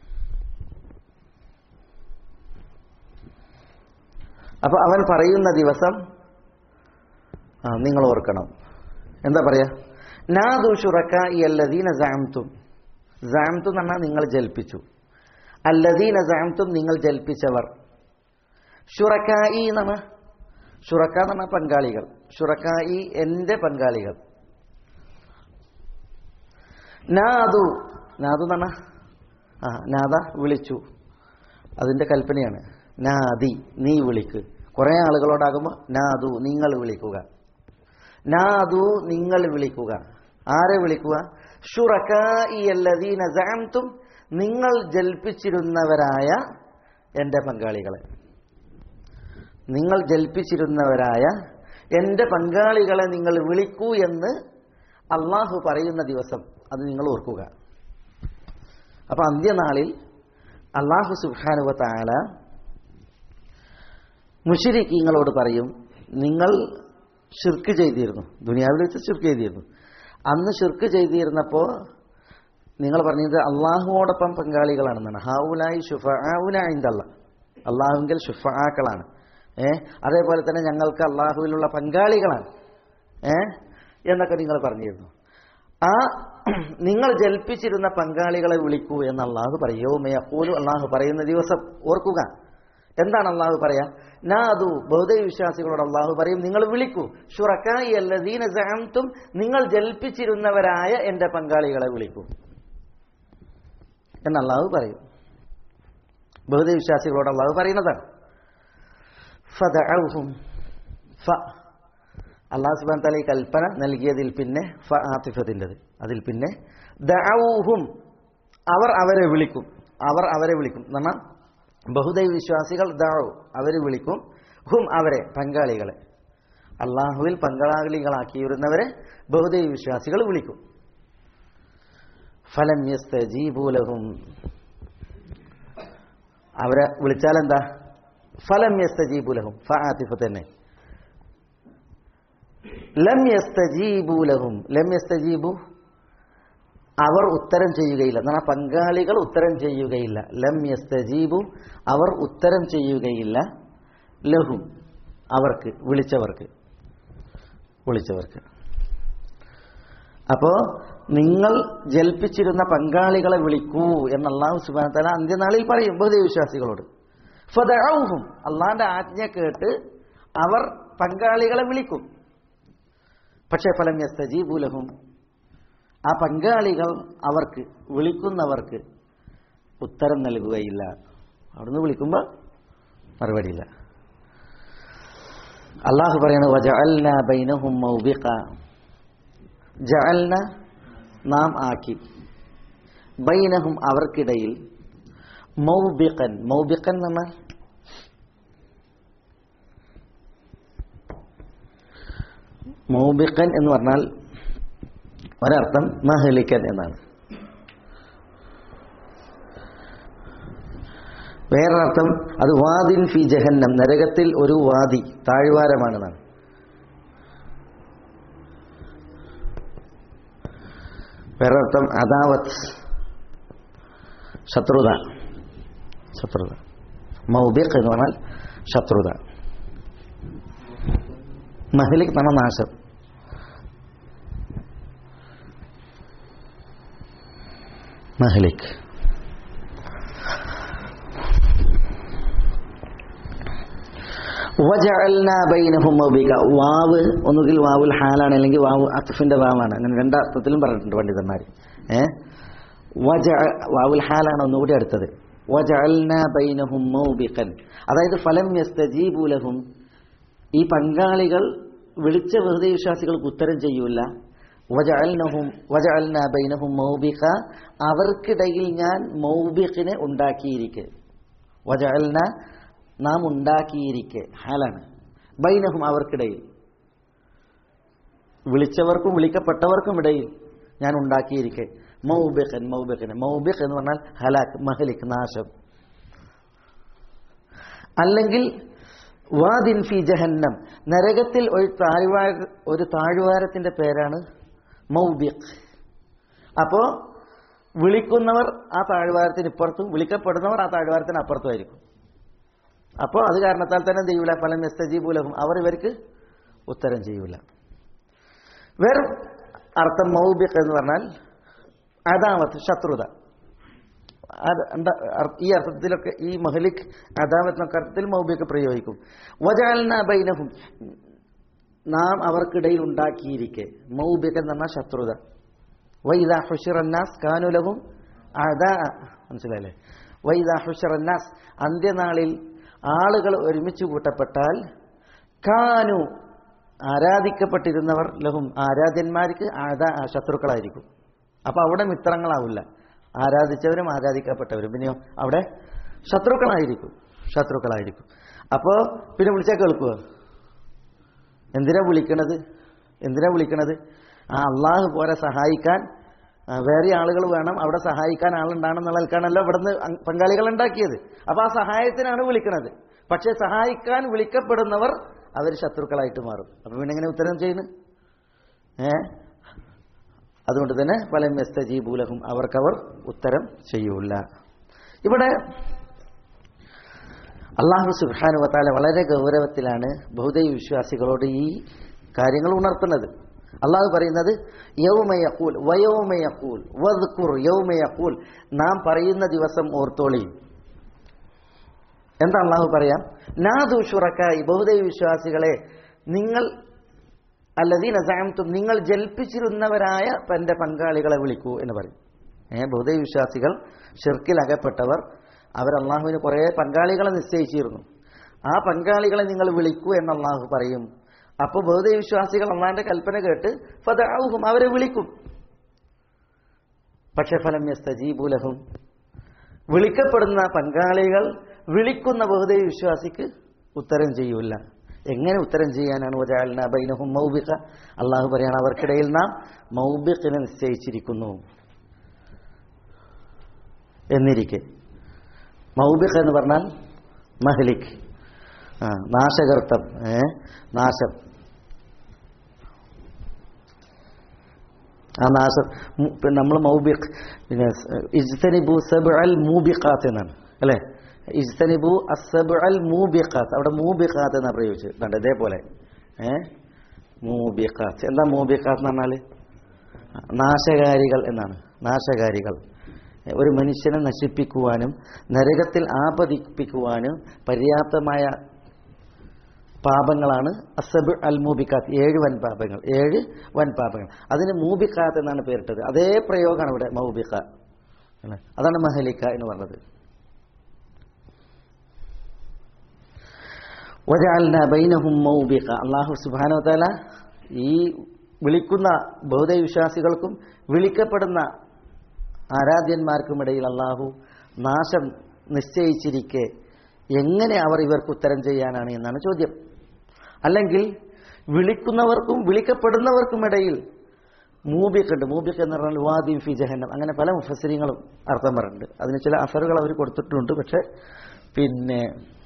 അപ്പൊ അവൻ പറയുന്ന ദിവസം ആ, നിങ്ങൾ ഓർക്കണം എന്താ പറയാ നാദു ഷുറക്ക അല്ലദീന സാംതും സാംതു എന്ന് പറഞ്ഞാൽ നിങ്ങൾ ജൽപ്പിച്ചു അല്ലദീന സാംതും നിങ്ങൾ ജൽപ്പിച്ചവർ ഷുറക്കായി എന്നാണ് ഷുറക്ക എന്ന് പറഞ്ഞാൽ പങ്കാളികൾ ഷുറക്കായി എന്റെ പങ്കാളികൾ നാദു നാദു എന്ന് പറഞ്ഞാൽ ആ നാദ വിളിച്ചു അതിന്റെ കൽപ്പനയാണ് നാദി നീ വിളിക്ക് കുറെ ആളുകളോടാകുമ്പോൾ നാദു നിങ്ങൾ വിളിക്കുക നാദു നിങ്ങൾ വിളിക്കുക ആരെ വിളിക്കുക ഷുറക്കീയല്ലദീന സഅംതും നിങ്ങൾ ജൽപ്പിച്ചിരുന്നവരായ എൻ്റെ പങ്കാളികളെ നിങ്ങൾ ജൽപ്പിച്ചിരുന്നവരായ എൻ്റെ പങ്കാളികളെ നിങ്ങൾ വിളിക്കൂ എന്ന് അള്ളാഹു പറയുന്ന ദിവസം അത് നിങ്ങൾ ഓർക്കുക അപ്പൊ അന്ത്യനാളിൽ അള്ളാഹു സുബാനുവ താല മുഷിരിക്കീങ്ങളോട് പറയും നിങ്ങൾ ഷിർക്ക് ചെയ്തിരുന്നു ദുനിയാവിൽ വെച്ച് ഷിർക്ക് ചെയ്തിരുന്നു അന്ന് ഷിർക്ക് ചെയ്തിരുന്നപ്പോൾ നിങ്ങൾ പറഞ്ഞത് അള്ളാഹുവോടൊപ്പം പങ്കാളികളാണെന്നാണ് ഹാവുലായി ഷുഫാവുനായിന്തല്ല അള്ളാഹുവിൽ ഷുഫാക്കളാണ് ഏ അതേപോലെ തന്നെ ഞങ്ങൾക്ക് അള്ളാഹുവിലുള്ള പങ്കാളികളാണ് ഏ എന്നൊക്കെ നിങ്ങൾ പറഞ്ഞിരുന്നു ആ നിങ്ങൾ ജൽപ്പിച്ചിരുന്ന പങ്കാളികളെ വിളിക്കൂ എന്ന് അള്ളാഹു പറയോ മേയപ്പോലും അള്ളാഹു പറയുന്ന ദിവസം ഓർക്കുക എന്താണ് അള്ളാഹു പറയാ നാദു ബൗദ്ധ വിശ്വാസികളോട് അള്ളാഹു പറയും നിങ്ങൾ വിളിക്കൂ ഷുറക്കായി അല്ലദീന സാംതും നിങ്ങൾ ജൽപ്പിച്ചിരുന്നവരായ എന്റെ പങ്കാളികളെ വിളിക്കൂ എന്ന് അള്ളാഹു പറയും ബൗദ്ധ വിശ്വാസികളോട് അള്ളാഹു പറയുന്നതാണ് ഫദഅഹും ഫ അള്ളാഹു സുബാൻ തല ഈ കൽപ്പന നൽകിയതിൽ പിന്നെ ഫ ആത്തിഫത്തിൻ്റെത് അതിൽ പിന്നെ ദഅഊഹും അവർ അവരെ വിളിക്കും അവർ അവരെ വിളിക്കും എന്നാ ബഹുദൈവ വിശ്വാസികൾ ദാവു അവർ വിളിക്കും ഹും അവരെ പങ്കാളികളെ അള്ളാഹുവിൽ പങ്കാളികളാക്കിയിരുന്നവരെ ബഹുദൈവ വിശ്വാസികൾ വിളിക്കും ഫലം യസ്തജീബൂലഹും അവരെ വിളിച്ചാൽ എന്താ ഫലം യസ്തജീബുലഹും ഫ ആത്തിഫ തന്നെ ലം യസ്തജീബൂലഹും ലം യസ്തജീബു അവർ ഉത്തരം ചെയ്യുകയില്ല എന്നാൽ പങ്കാളികൾ ഉത്തരം ചെയ്യുകയില്ല ലം യസ്തജീബു അവർ ഉത്തരം ചെയ്യുകയില്ല ലഹും അവർക്ക് വിളിച്ചവർക്ക് വിളിച്ചവർക്ക് അപ്പോ നിങ്ങൾ ജൽപ്പിച്ചിരുന്ന പങ്കാളികളെ വിളിക്കൂ എന്ന് അള്ളാഹു സുബാന തല അന്ത്യനാളിൽ പറയും ബഹുദൈവ വിശ്വാസികളോട് ഫദഊഹും അള്ളാന്റെ ആജ്ഞ കേട്ട് അവർ പങ്കാളികളെ വിളിക്കും പക്ഷേ ഫലം യസ്തജീബുലഹും ആ പങ്കാളികൾ അവർക്ക് വിളിക്കുന്നവർക്ക് ഉത്തരം നൽകുകയില്ല അവിടുന്ന് വിളിക്കുമ്പോൾ മറുപടിയില്ല അള്ളാഹു പറയണത് വജഅൽന ബൈനഹും മൗബിഖ ജഅൽന നാം ആക്കി ബൈനഹും അവർക്കിടയിൽ മൗബിഖൻ മൗബിഖൻ എന്ന് പറഞ്ഞാൽ മൗബിഖൻ എന്ന് പറഞ്ഞാൽ ഒരർത്ഥം മഹലിക്കൻ എന്നാണ് വേറൊരർത്ഥം അത് വാദിൻ ഫി ജഹന്നം നരകത്തിൽ ഒരു വാദി താഴ്വാരമാണെന്നാണ് വേറൊരർത്ഥം അദാവത്ത് ശത്രുത ശത്രുത മൗബിഖ് എന്ന് പറഞ്ഞാൽ ശത്രുത മഹലിക് നമ്മ നാശം മഹലിക് വജഅൽന ബൈനഹും മൗബിക വാവ് ഒന്നുകിൽ വാവുൽ ഹാലാണ് അല്ലെങ്കിൽ വാവ് അത്ഫിന്റെ വാവാണ് അങ്ങനെ രണ്ടർത്ഥത്തിലും പറഞ്ഞിട്ടുണ്ട് പണ്ഡിതന്മാർ ഏ വജ വാവുൽ ഹാലാണ് ഒന്നുകൂടി അടുത്തത് വജഅൽന ബൈനഹും മൗബിഖൻ അതായത് ഫലം യസ്തജീബു ലഹും ഈ പങ്കാളികൾ വിളിച്ച വെറുതെ വിശ്വാസികൾക്ക് ഉത്തരം ചെയ്യൂല വജഅൽനഹും വജഅൽന ബൈനഹും മൗബിഖ അവർക്കിടയിൽ ഞാൻ മൗബിഖിനെ ഉണ്ടാക്കിയിരിക്കെ വജഅൽന നാം ഉണ്ടാക്കിയിരിക്കെ ഹാലാണ് ബൈനഹും അവർക്കിടയിൽ വിളിച്ചവർക്കും വിളിക്കപ്പെട്ടവർക്കും ഇടയിൽ ഞാൻ ഉണ്ടാക്കിയിരിക്കെ മൗബിഖൻ മൗബിഖിന് മൗബിഖ് എന്ന് പറഞ്ഞാൽ ഹലാക്ക് മഹലിക് നാശം അല്ലെങ്കിൽ വാദിൻ ഫി ജഹന്നം നരകത്തിൽ ഒരു താഴ്വാര ഒരു താഴ്വാരത്തിന്റെ പേരാണ് മൗബിഖ് അപ്പോ വിളിക്കുന്നവർ ആ താഴ്വാരത്തിന് ഇപ്പുറത്തും വിളിക്കപ്പെടുന്നവർ ആ താഴ്വാരത്തിന് അപ്പുറത്തുമായിരിക്കും അപ്പോൾ അത് കാരണത്താൽ തന്നെ എന്ത് ചെയ്യൂല ഫലം എസ്തജീബുലഹും അവർ ഇവർക്ക് ഉത്തരം ചെയ്യൂല വേറെ അർത്ഥം മൗബിഖ് എന്ന് പറഞ്ഞാൽ അദാമത്ത് ശത്രുത അത് എന്താ അർ- ഈ അർത്ഥത്തിലൊക്കെ ഈ മഹലിക് അദാമത്ത് എന്നൊക്കെ അർത്ഥത്തിൽ മൗബിക്ക് പ്രയോഗിക്കും വജാൽന ബൈനഹും നാം അവർക്കിടയിൽ ഉണ്ടാക്കിയിരിക്കെ മൗബിക്ക് എന്ന് പറഞ്ഞാൽ ശത്രുത വൈദ ഹുഷിറന്നാസ് കാനുലഹും അദാ മനസ്സിലായില്ലേ വൈദ ഹുഷിറന്നാസ് അന്ത്യനാളിൽ ആളുകൾ ഒരുമിച്ച് കൂട്ടപ്പെട്ടാൽ കാനു ആരാധിക്കപ്പെട്ടിരുന്നവർ ലഹും ആരാധ്യന്മാർക്ക് ആദാ ശത്രുക്കളായിരിക്കും അപ്പൊ അവിടെ മിത്രങ്ങളാവില്ല ആരാധിച്ചവരും ആരാധിക്കപ്പെട്ടവരും പിന്നെയോ അവിടെ ശത്രുക്കളായിരിക്കും ശത്രുക്കളായിരിക്കും അപ്പോ പിന്നെ വിളിച്ചാൽ കേൾക്കുക എന്തിനാ വിളിക്കണത് എന്തിനാ വിളിക്കണത് ആ അള്ളാഹു പോരെ സഹായിക്കാൻ ആ, വേറെ ആളുകൾ വേണം അവിടെ സഹായിക്കാൻ ആളുണ്ടാണെന്നുള്ള നിൽക്കാണല്ലോ ഇവിടുന്ന് അങ് പങ്കാളികൾ ഉണ്ടാക്കിയത് അപ്പൊ ആ സഹായത്തിനാണ് വിളിക്കണത് പക്ഷെ സഹായിക്കാൻ വിളിക്കപ്പെടുന്നവർ അവർ ശത്രുക്കളായിട്ട് മാറും അപ്പൊ പിന്നെ എങ്ങനെ ഉത്തരം ചെയ്യുന്നു ഏ അതുകൊണ്ട് തന്നെ ഫലം എസ്തജീബൂലഹും അവർക്കവർ ഉത്തരം ചെയ്യൂല ഇവിടെ അള്ളാഹു സുബ്ഹാനു വതാല വളരെ ഗൗരവത്തിലാണ് ബഹുദൈവ വിശ്വാസികളോട് ഈ കാര്യങ്ങൾ ഉണർത്തുന്നത് അള്ളാഹു പറയുന്നത് യൗമയക്കൂൽ വയോമയക്കൂൽ വദ്കുർ യൗമയക്കൂൽ നാം പറയുന്ന ദിവസം ഓർത്തോളി എന്താ അള്ളാഹു പറയാം നാദു ഷുറക്കായി ബഹുദൈവ വിശ്വാസികളെ നിങ്ങൾ അല്ലദീന സാംതും നിങ്ങൾ ജൽപ്പിച്ചിരുന്നവരായ തന്റെ പങ്കാളികളെ വിളിക്കൂ എന്ന് പറയും ഏ ബഹുദൈവ വിശ്വാസികൾ ഷിർക്കിൽ അകപ്പെട്ടവർ അവർ അള്ളാഹുവിന് കുറേ പങ്കാളികളെ നിശ്ചയിച്ചിരുന്നു ആ പങ്കാളികളെ നിങ്ങൾ വിളിക്കൂ എന്ന് അള്ളാഹു പറയും അപ്പോൾ ബഹുദൈവ വിശ്വാസികൾ അള്ളാഹിന്റെ കൽപ്പന കേട്ട് ഫദാവുഹും അവരെ വിളിക്കും പക്ഷെ ഫലം യസ്തജീബുലഹും വിളിക്കപ്പെടുന്ന പങ്കാളികൾ വിളിക്കുന്ന ബഹുദൈവ വിശ്വാസിക്ക് ഉത്തരം ചെയ്യൂല എങ്ങനെ ഉത്തരം ചെയ്യാനാണ് ഒരാളിന ബൈനഹും മൗബിഖ അള്ളാഹു പറയാണ് അവർക്കിടയിൽ നാം മൗബിഖിനെ നിശ്ചയിച്ചിരിക്കുന്നു എന്നിരിക്കെ മൗബിഖ് എന്ന് പറഞ്ഞാൽ മഹലിക് ആ നാശകർത്തം ഏ നാശം ആ നാശം മു- പിന്നെ നമ്മൾ മൗബിഖ് പിന്നെ ഇജ്തനിബു സബ്അൽ മൂബിഖാത്ത് എന്നാണ് അല്ലേ ഇജ്തനിബു അസബ്അൽ മൂബിഖാത്ത് അവിടെ മൂബിഖാത്ത് എന്നാണ് പ്രയോഗിച്ചത് ഇതേപോലെ ഏ മൂബിഖാത്ത് എന്താ മൂബിഖാത്ത് എന്ന് പറഞ്ഞാൽ നാശകാരികൾ എന്നാണ് നാശകാരികൾ ഒരു മനുഷ്യനെ നശിപ്പിക്കുവാനും നരകത്തിൽ ആപതിപ്പിക്കുവാനും പര്യാപ്തമായ പാപങ്ങളാണ് അസബ് അൽ മൂബിക്കാത്ത് ഏഴ് വൻ പാപങ്ങൾ ഏഴ് വൻ പാപങ്ങൾ അതിന് മൂബിക്കാത്ത് എന്നാണ് പേരിട്ടത് അതേ പ്രയോഗമാണ് ഇവിടെ മൗബിക്ക അല്ലേ? അതാണ് മഹലിക്ക എന്ന് പറഞ്ഞത് വജാൽന ബൈനഹും മൗബിഖ അള്ളാഹു സുബ്ഹാനഹു വതആല ഈ വിളിക്കുന്ന ബൗദ്ധവിശ്വാസികൾക്കും വിളിക്കപ്പെടുന്ന ആരാധ്യന്മാർക്കുമിടയിൽ അള്ളാഹു നാശം നിശ്ചയിച്ചിരിക്കെ എങ്ങനെ അവർ ഇവർക്ക് ഉത്തരം ചെയ്യാനാണ് എന്നാണ് ചോദ്യം അല്ലെങ്കിൽ വിളിക്കുന്നവർക്കും വിളിക്കപ്പെടുന്നവർക്കുമിടയിൽ മൂബിഖ് ഉണ്ട് മൂബിഖ് എന്ന് പറഞ്ഞാൽ വാദിം ഫി ജഹന്നം അങ്ങനെ പല മുഫസരിങ്ങളും അർത്ഥം പറയുന്നുണ്ട് അതിന് ചില അസറുകൾ അവർ കൊടുത്തിട്ടുണ്ട് പക്ഷെ പിന്നെ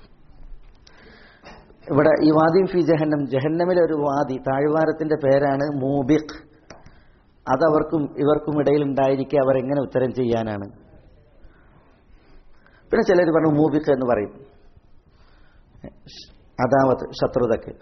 ഇവിടെ ഈ വാദിം ഫി ജഹന്നം ജഹന്നമിലെ ഒരു വാദി താഴ്വാരത്തിന്റെ പേരാണ് മൂബിഖ് അതവർക്കും ഇവർക്കും ഇടയിൽ ഉണ്ടായിരിക്കെ അവർ എങ്ങനെ ഉത്തരം ചെയ്യാനാണ് പിന്നെ ചിലർ പറഞ്ഞു മൂബിഖ് എന്ന് പറയും അതാവത്ത് ശത്രുതക്ക്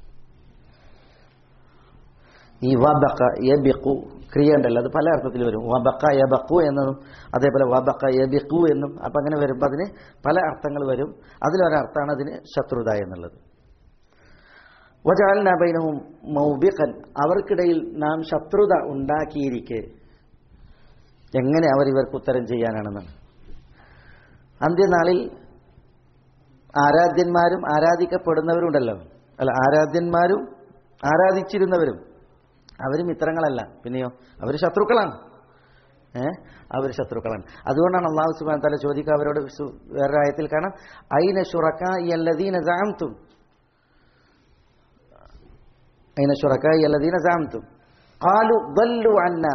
ഈ വബക്ക യബിഖു ക്രിയ ഉണ്ടല്ലോ അത് പല അർത്ഥത്തിൽ വരും വബക്ക യബക്കു എന്നതും അതേപോലെ വബക്ക യബിഖു എന്നും അപ്പം അങ്ങനെ വരുമ്പോൾ അതിന് പല അർത്ഥങ്ങൾ വരും അതിലൊരർത്ഥമാണ് അതിന് ശത്രുത എന്നുള്ളത് വജാലിന ബൈനവും മൗബിഖൻ അവർക്കിടയിൽ നാം ശത്രുത ഉണ്ടാക്കിയിരിക്കെ എങ്ങനെ അവർ ഇവർക്ക് ഉത്തരം ചെയ്യാനാണെന്നാണ് അന്ത്യനാളിൽ ആരാധ്യന്മാരും ആരാധിക്കപ്പെടുന്നവരും ഉണ്ടല്ലോ അല്ല ആരാധ്യന്മാരും ആരാധിച്ചിരുന്നവരും അവർ മിത്രങ്ങളല്ല പിന്നെയോ അവർ ശത്രുക്കളാണ് ഏ അവർ ശത്രുക്കളാണ് അതുകൊണ്ടാണ് അള്ളാഹു സുബാൻ തല ചോദിക്കുക അവരോട് സു- വേറൊരു ആയത്തിൽ കാണാം ഐന ഷുറക്ക യല്ലദീന ജാംതും ഐന ഷുറക്ക യല്ലദീന ജാംതും ഖാലു ദല്ലു അന്ന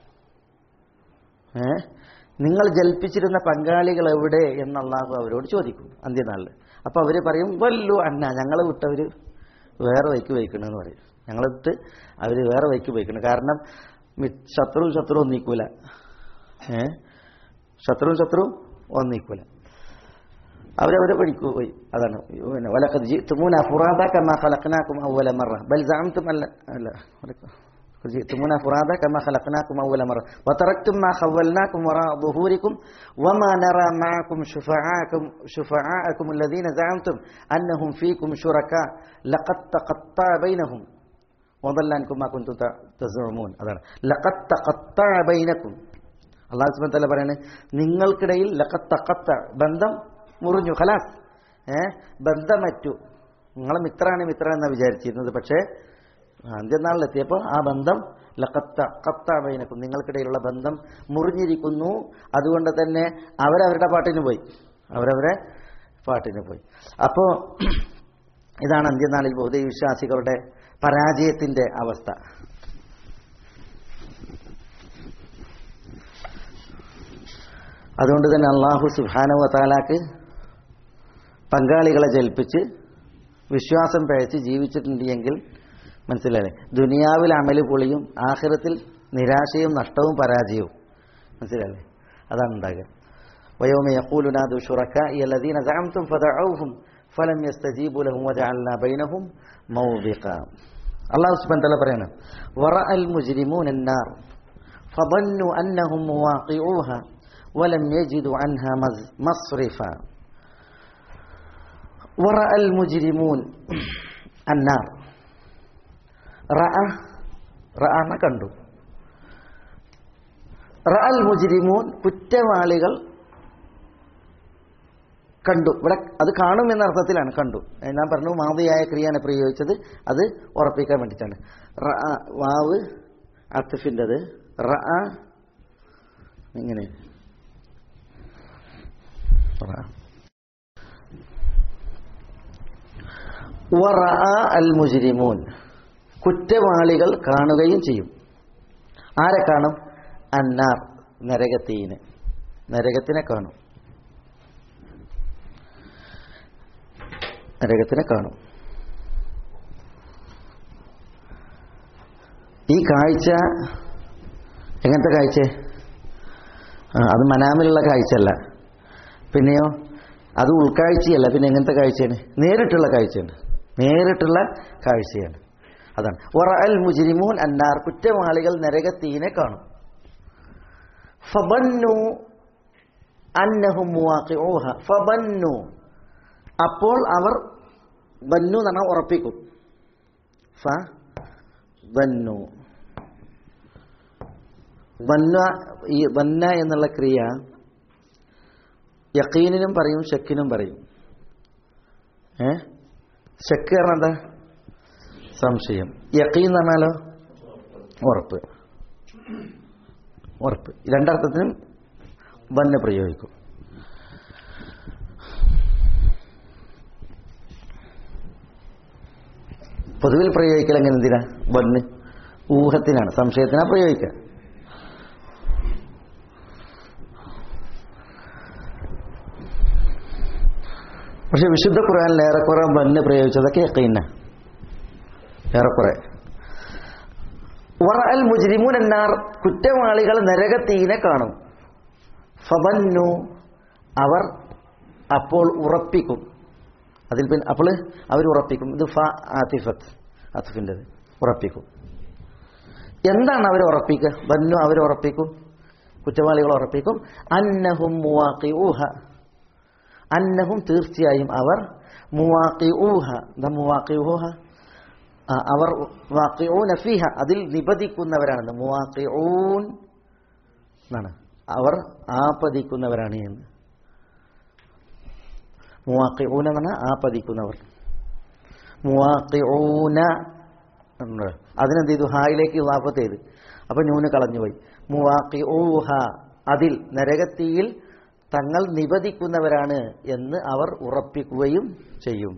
ഏ നിങ്ങൾ ജൽപ്പിച്ചിരുന്ന പങ്കാളികൾ എവിടെ എന്ന് അള്ളാഹു അവരോട് ചോദിക്കും അന്ത്യനാളിൽ അപ്പൊ അവര് പറയും വല്ലു അന്ന ഞങ്ങളെ വിട്ടവര് വേറെ വൈക്ക് വയ്ക്കണമെന്ന് പറയും ഞങ്ങളിട്ട് അവര് വേറെ വൈക്ക് വയ്ക്കണം കാരണം മി- ശത്രുവും ശത്രുവും ഒന്നിക്കൂല ഏ ശത്രുവും ശത്രുവും ഒന്നിക്കൂല അവരവരെ പഠിക്കൂ പോയി അതാണ് പിന്നെ വലഖദ് ജിഅ്തുമൂന ഫുറാദ കമാ ഖലഖനാകും അവല മറ ബൽ സഅംതും അല്ല അല്ല വലഖ- قد جئتمونا فرادا كما خلقناكم أول مرة وتركتم ما خولناكم وراء ظهوركم وما نرى معكم شفعاءكم شفعاءكم الذين زعمتم أنهم فيكم شركاء لقد تقطع بينهم وضل عنكم ما كنتم ت- تزعمون അതാണ് لقد تقطع بينكم അള്ളാഹു സുബ്ഹാനഹു വതആല പറയാണ് നിങ്ങൾക്കിടയിൽ ലഖത് തഖത്ത ബന്ധം മുറിഞ്ഞു ഖലാസ് ഏ ബന്ധമറ്റു നിങ്ങളെ മിത്രാണ് മിത്ര എന്നാണ് വിചാരിച്ചിരുന്നത് പക്ഷേ അന്ത്യനാളിലെത്തിയപ്പോൾ ആ ബന്ധം ലഖത്ത കത്ത ബൈനക്കും നിങ്ങൾക്കിടയിലുള്ള ബന്ധം മുറിഞ്ഞിരിക്കുന്നു അതുകൊണ്ട് തന്നെ അവരവരുടെ പാട്ടിന് പോയി അവരവരെ പാട്ടിന് പോയി അപ്പോൾ ഇതാണ് അന്ത്യനാളിൽ ബൗദ്ധ വിശ്വാസികളുടെ പരാജയത്തിന്റെ അവസ്ഥ അതുകൊണ്ട് തന്നെ അള്ളാഹു സുബാനവ താലാക്ക് പങ്കാളികളെ ജൽപ്പിച്ച് വിശ്വാസം പഴച്ച് ജീവിച്ചിട്ടുണ്ട് എങ്കിൽ മനസ്സിലായില്ലേ ദുനിയാവിൽ അമല് പൊളിയും ആഖിറത്തിൽ നിരാശയും നഷ്ടവും പരാജയവും മനസ്സിലായില്ലേ അതാണ് ഉണ്ടാകുക ويوم يقول نادوا شركائي الذين زعمتم فدعوهم فلم يستجيبوا لهم وجعلنا بينهم موبقا الله سبحانه وتعالى പറയാണ് ورأى المجرمون النار فظنوا أنهم مواقعوها ولم يجدوا عنها مز- مصرفا ورأى المجرمون النار رأى رأى ما കണ്ടു റഅൽ മുജ്രിമൂൻ കുറ്റവാളികൾ കണ്ടു ഇവിടെ അത് കാണും എന്ന അർത്ഥത്തിലാണ് കണ്ടു ഏ, ഞാൻ പറഞ്ഞു മാതിയായ ക്രിയാണ് പ്രയോഗിച്ചത് അത് ഉറപ്പിക്കാൻ വേണ്ടിയിട്ടാണ് റഅ വാവ് അത്തഫിൻ്റെത് റഅ ഇങ്ങനെ റഅ. വറഅ അൽ മുജ്രിമൂൻ കുറ്റവാളികൾ കാണുകയും ചെയ്യും ആരെ കാണും അന്നാർ നരകത്തീന് നരകത്തിനെ കാണും നരകത്തിനെ കാണും ഈ കാഴ്ച എങ്ങനത്തെ കാഴ്ച ആ, അത് മനാമിലുള്ള കാഴ്ചയല്ല പിന്നെയോ അത് ഉൾക്കാഴ്ചയല്ല പിന്നെ എങ്ങനത്തെ കാഴ്ചയാണ് നേരിട്ടുള്ള കാഴ്ചയാണ് നേരിട്ടുള്ള കാഴ്ചയാണ് അതാണ് ഒറഅൽ മുജ്രിമൂൻ അന്നാർ കുറ്റവാളികൾ നരകത്തീനെ കാണും ഫബന്നു അന്നഹും മുവാഖിഊഹ ഫബന്നു അപ്പോൾ അവർ ബന്നു എന്ന് പറഞ്ഞാൽ ഉറപ്പിക്കും ഫ ബന്നു ബന്ന ഈ ബന്ന എന്നുള്ള ക്രിയ യക്കീനിനും പറയും ഷക്കിനും പറയും ഏ ഷക്ക് കാരണം എന്താ സംശയം യക്കീൻ എന്ന് പറഞ്ഞാലോ ഉറപ്പ് ഉറപ്പ് രണ്ടർത്ഥത്തിനും വന്ന് പ്രയോഗിക്കും പൊതുവിൽ പ്രയോഗിക്കൽ എങ്ങനെ എന്തിനാ വന്ന് ഊഹത്തിനാണ് സംശയത്തിനാ പ്രയോഗിക്കുക പക്ഷെ വിശുദ്ധ ഖുർആനിൽ ഏറെക്കുറെ വന്ന് പ്രയോഗിച്ചതൊക്കെ യക്കീന ഏറെക്കുറെ വറഅൽ മുജ്രിമൂൻ എന്നാർ കുറ്റവാളികൾ നരകത്തീനെ കാണും ഫബന്നു അവർ അപ്പോൾ ഉറപ്പിക്കും അതിൽ പിന്നെ അപ്പോൾ അവർ ഉറപ്പിക്കും ഇത് ഫ ആതിഫത്ത് ആതിഫിൻ്റെത് ഉറപ്പിക്കും എന്താണ് അവർ ഉറപ്പിക്കുക ബന്നു അവർ ഉറപ്പിക്കും കുറ്റവാളികൾ ഉറപ്പിക്കും അന്നഹും മുവാക്കി ഊഹ അന്നഹും തീർച്ചയായും അവർ മുവാക്കി ഊഹ എന്താ മുവാക്കി ഊഹ ആ, അവർ വാക്കിഊന ഫീഹ അതിൽ നിപതിക്കുന്നവരാണെന്ന് മുവാക്കിഊൻ എന്നാണ് അവർ ആപതിക്കുന്നവരാണ് എന്ന് മുവാക്കിഊന എന്ന് പറഞ്ഞാൽ ആപതിക്കുന്നവർ മുവാക്കിഊന ഉണ്ട്. അതിനെന്ത് ചെയ്തു ഹായിലേക്ക് ഇവാഫത്ത് ചെയ്ത് അപ്പൊ നൂന് കളഞ്ഞുപോയി മുവാക്കി ഊഹ അതിൽ നരകത്തിയിൽ തങ്ങൾ നിപതിക്കുന്നവരാണ് എന്ന് അവർ ഉറപ്പിക്കുകയും ചെയ്യും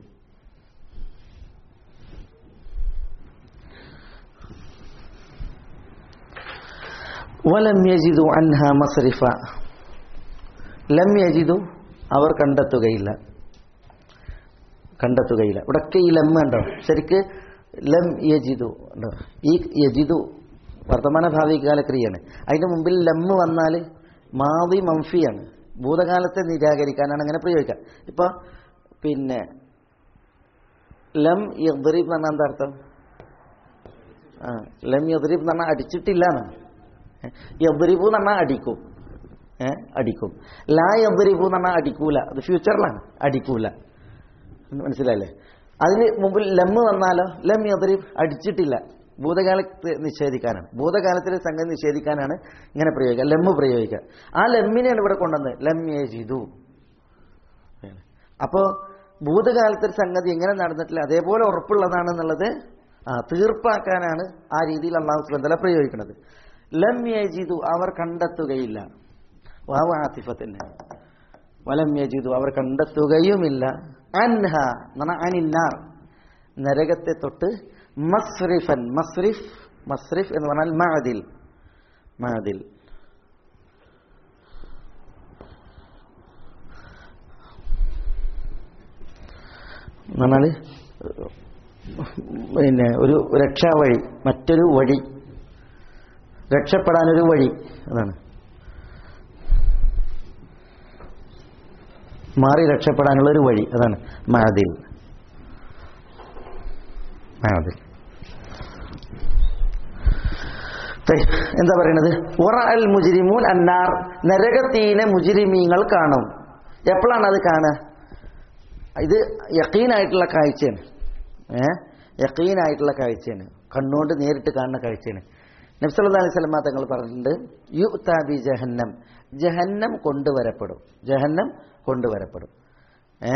വലം യജിദു അൻഹ മസ്രിഫ ലം യജിദു അവർ കണ്ടെത്തുകയില്ല കണ്ടെത്തുകയില്ല ഇവിടൊക്കെ ഈ ലം ഉണ്ടോ ശരിക്ക് ലം യജിദു ഉണ്ടോ ഈ യജിദു വർത്തമാന ഭാവികാല ക്രിയയാണ് അതിന്റെ മുമ്പിൽ ലമ്മ് വന്നാൽ മാവി മംഫിയാണ് ഭൂതകാലത്തെ നിരാകരിക്കാനാണ് അങ്ങനെ പ്രയോഗിക്കുക ഇപ്പൊ പിന്നെ ലം യദ്രീബ് എന്ന് പറഞ്ഞാൽ എന്താ അർത്ഥം ആ ലം യദ്രീബ് എന്ന് പറഞ്ഞാൽ അടിച്ചിട്ടില്ല എന്നാണ് യദ്രിബു എന്ന് പറഞ്ഞാൽ അടിക്കും ഏ അടിക്കും ലാ യദ്രിബു എന്ന് പറഞ്ഞാൽ അടിക്കൂല അത് ഫ്യൂച്ചറിലാണ് അടിക്കൂല മനസ്സിലായില്ലേ അതിന് മുമ്പിൽ ലമ്മ് വന്നാലോ ലം യദ്രിബ് അടിച്ചിട്ടില്ല ഭൂതകാലത്ത് നിഷേധിക്കാനാണ് ഭൂതകാലത്തിലെ സംഗതി നിഷേധിക്കാനാണ് ഇങ്ങനെ പ്രയോഗിക്കുക ലമ്മ് പ്രയോഗിക്കുക ആ ലമ്മിനെയാണ് ഇവിടെ കൊണ്ടുവന്നത് ലം യജിദു അപ്പോൾ ഭൂതകാലത്തൊരു സംഗതി എങ്ങനെ നടന്നിട്ടില്ല അതേപോലെ ഉറപ്പുള്ളതാണെന്നുള്ളത് ആ തീർപ്പാക്കാനാണ് ആ രീതിയിൽ അള്ളാഹു സുബന്ധല പ്രയോഗിക്കുന്നത് ലം യജിദു അവർ കണ്ടെത്തുകയില്ല വാവ് ആസിഫത്തിന് വലം യജിദു അവർ കണ്ടെത്തുകയുമില്ല അൻഹ എന്നാ അനിന്നാർ നരകത്തെ തൊട്ട് മസ്രിഫൻ മസ്രിഫ് മസ്രിഫ് എന്ന് പറഞ്ഞാൽ മഅദിൽ മഅദിൽ എന്ന് പറഞ്ഞാൽ പിന്നെ ഒരു രക്ഷാവഴി മറ്റൊരു വഴി രക്ഷപ്പെടാനൊരു വഴി അതാണ് മാറി രക്ഷപ്പെടാനുള്ള ഒരു വഴി അതാണ് മാതിൽ മാതിൽ തെ- എന്താ പറയണത് ഉറ അൽ മുജിരിമൂൻ അന്നാർ നരകത്തീനെ മുജിരിമീങ്ങൾ കാണും എപ്പോഴാണ് അത് കാണുക ഇത് യക്കീനായിട്ടുള്ള കാഴ്ചയാണ് ഏ യക്കീനായിട്ടുള്ള കാഴ്ചയാണ് കണ്ണുകൊണ്ട് നേരിട്ട് കാണുന്ന കാഴ്ചയാണ് നബ്സല്ലാ അലൈഹി സ്വലമ തങ്ങൾ പറഞ്ഞിട്ടുണ്ട് യു താബി ജഹന്നം ജഹന്നം കൊണ്ടുവരപ്പെടും ജഹന്നം കൊണ്ടുവരപ്പെടും ഏ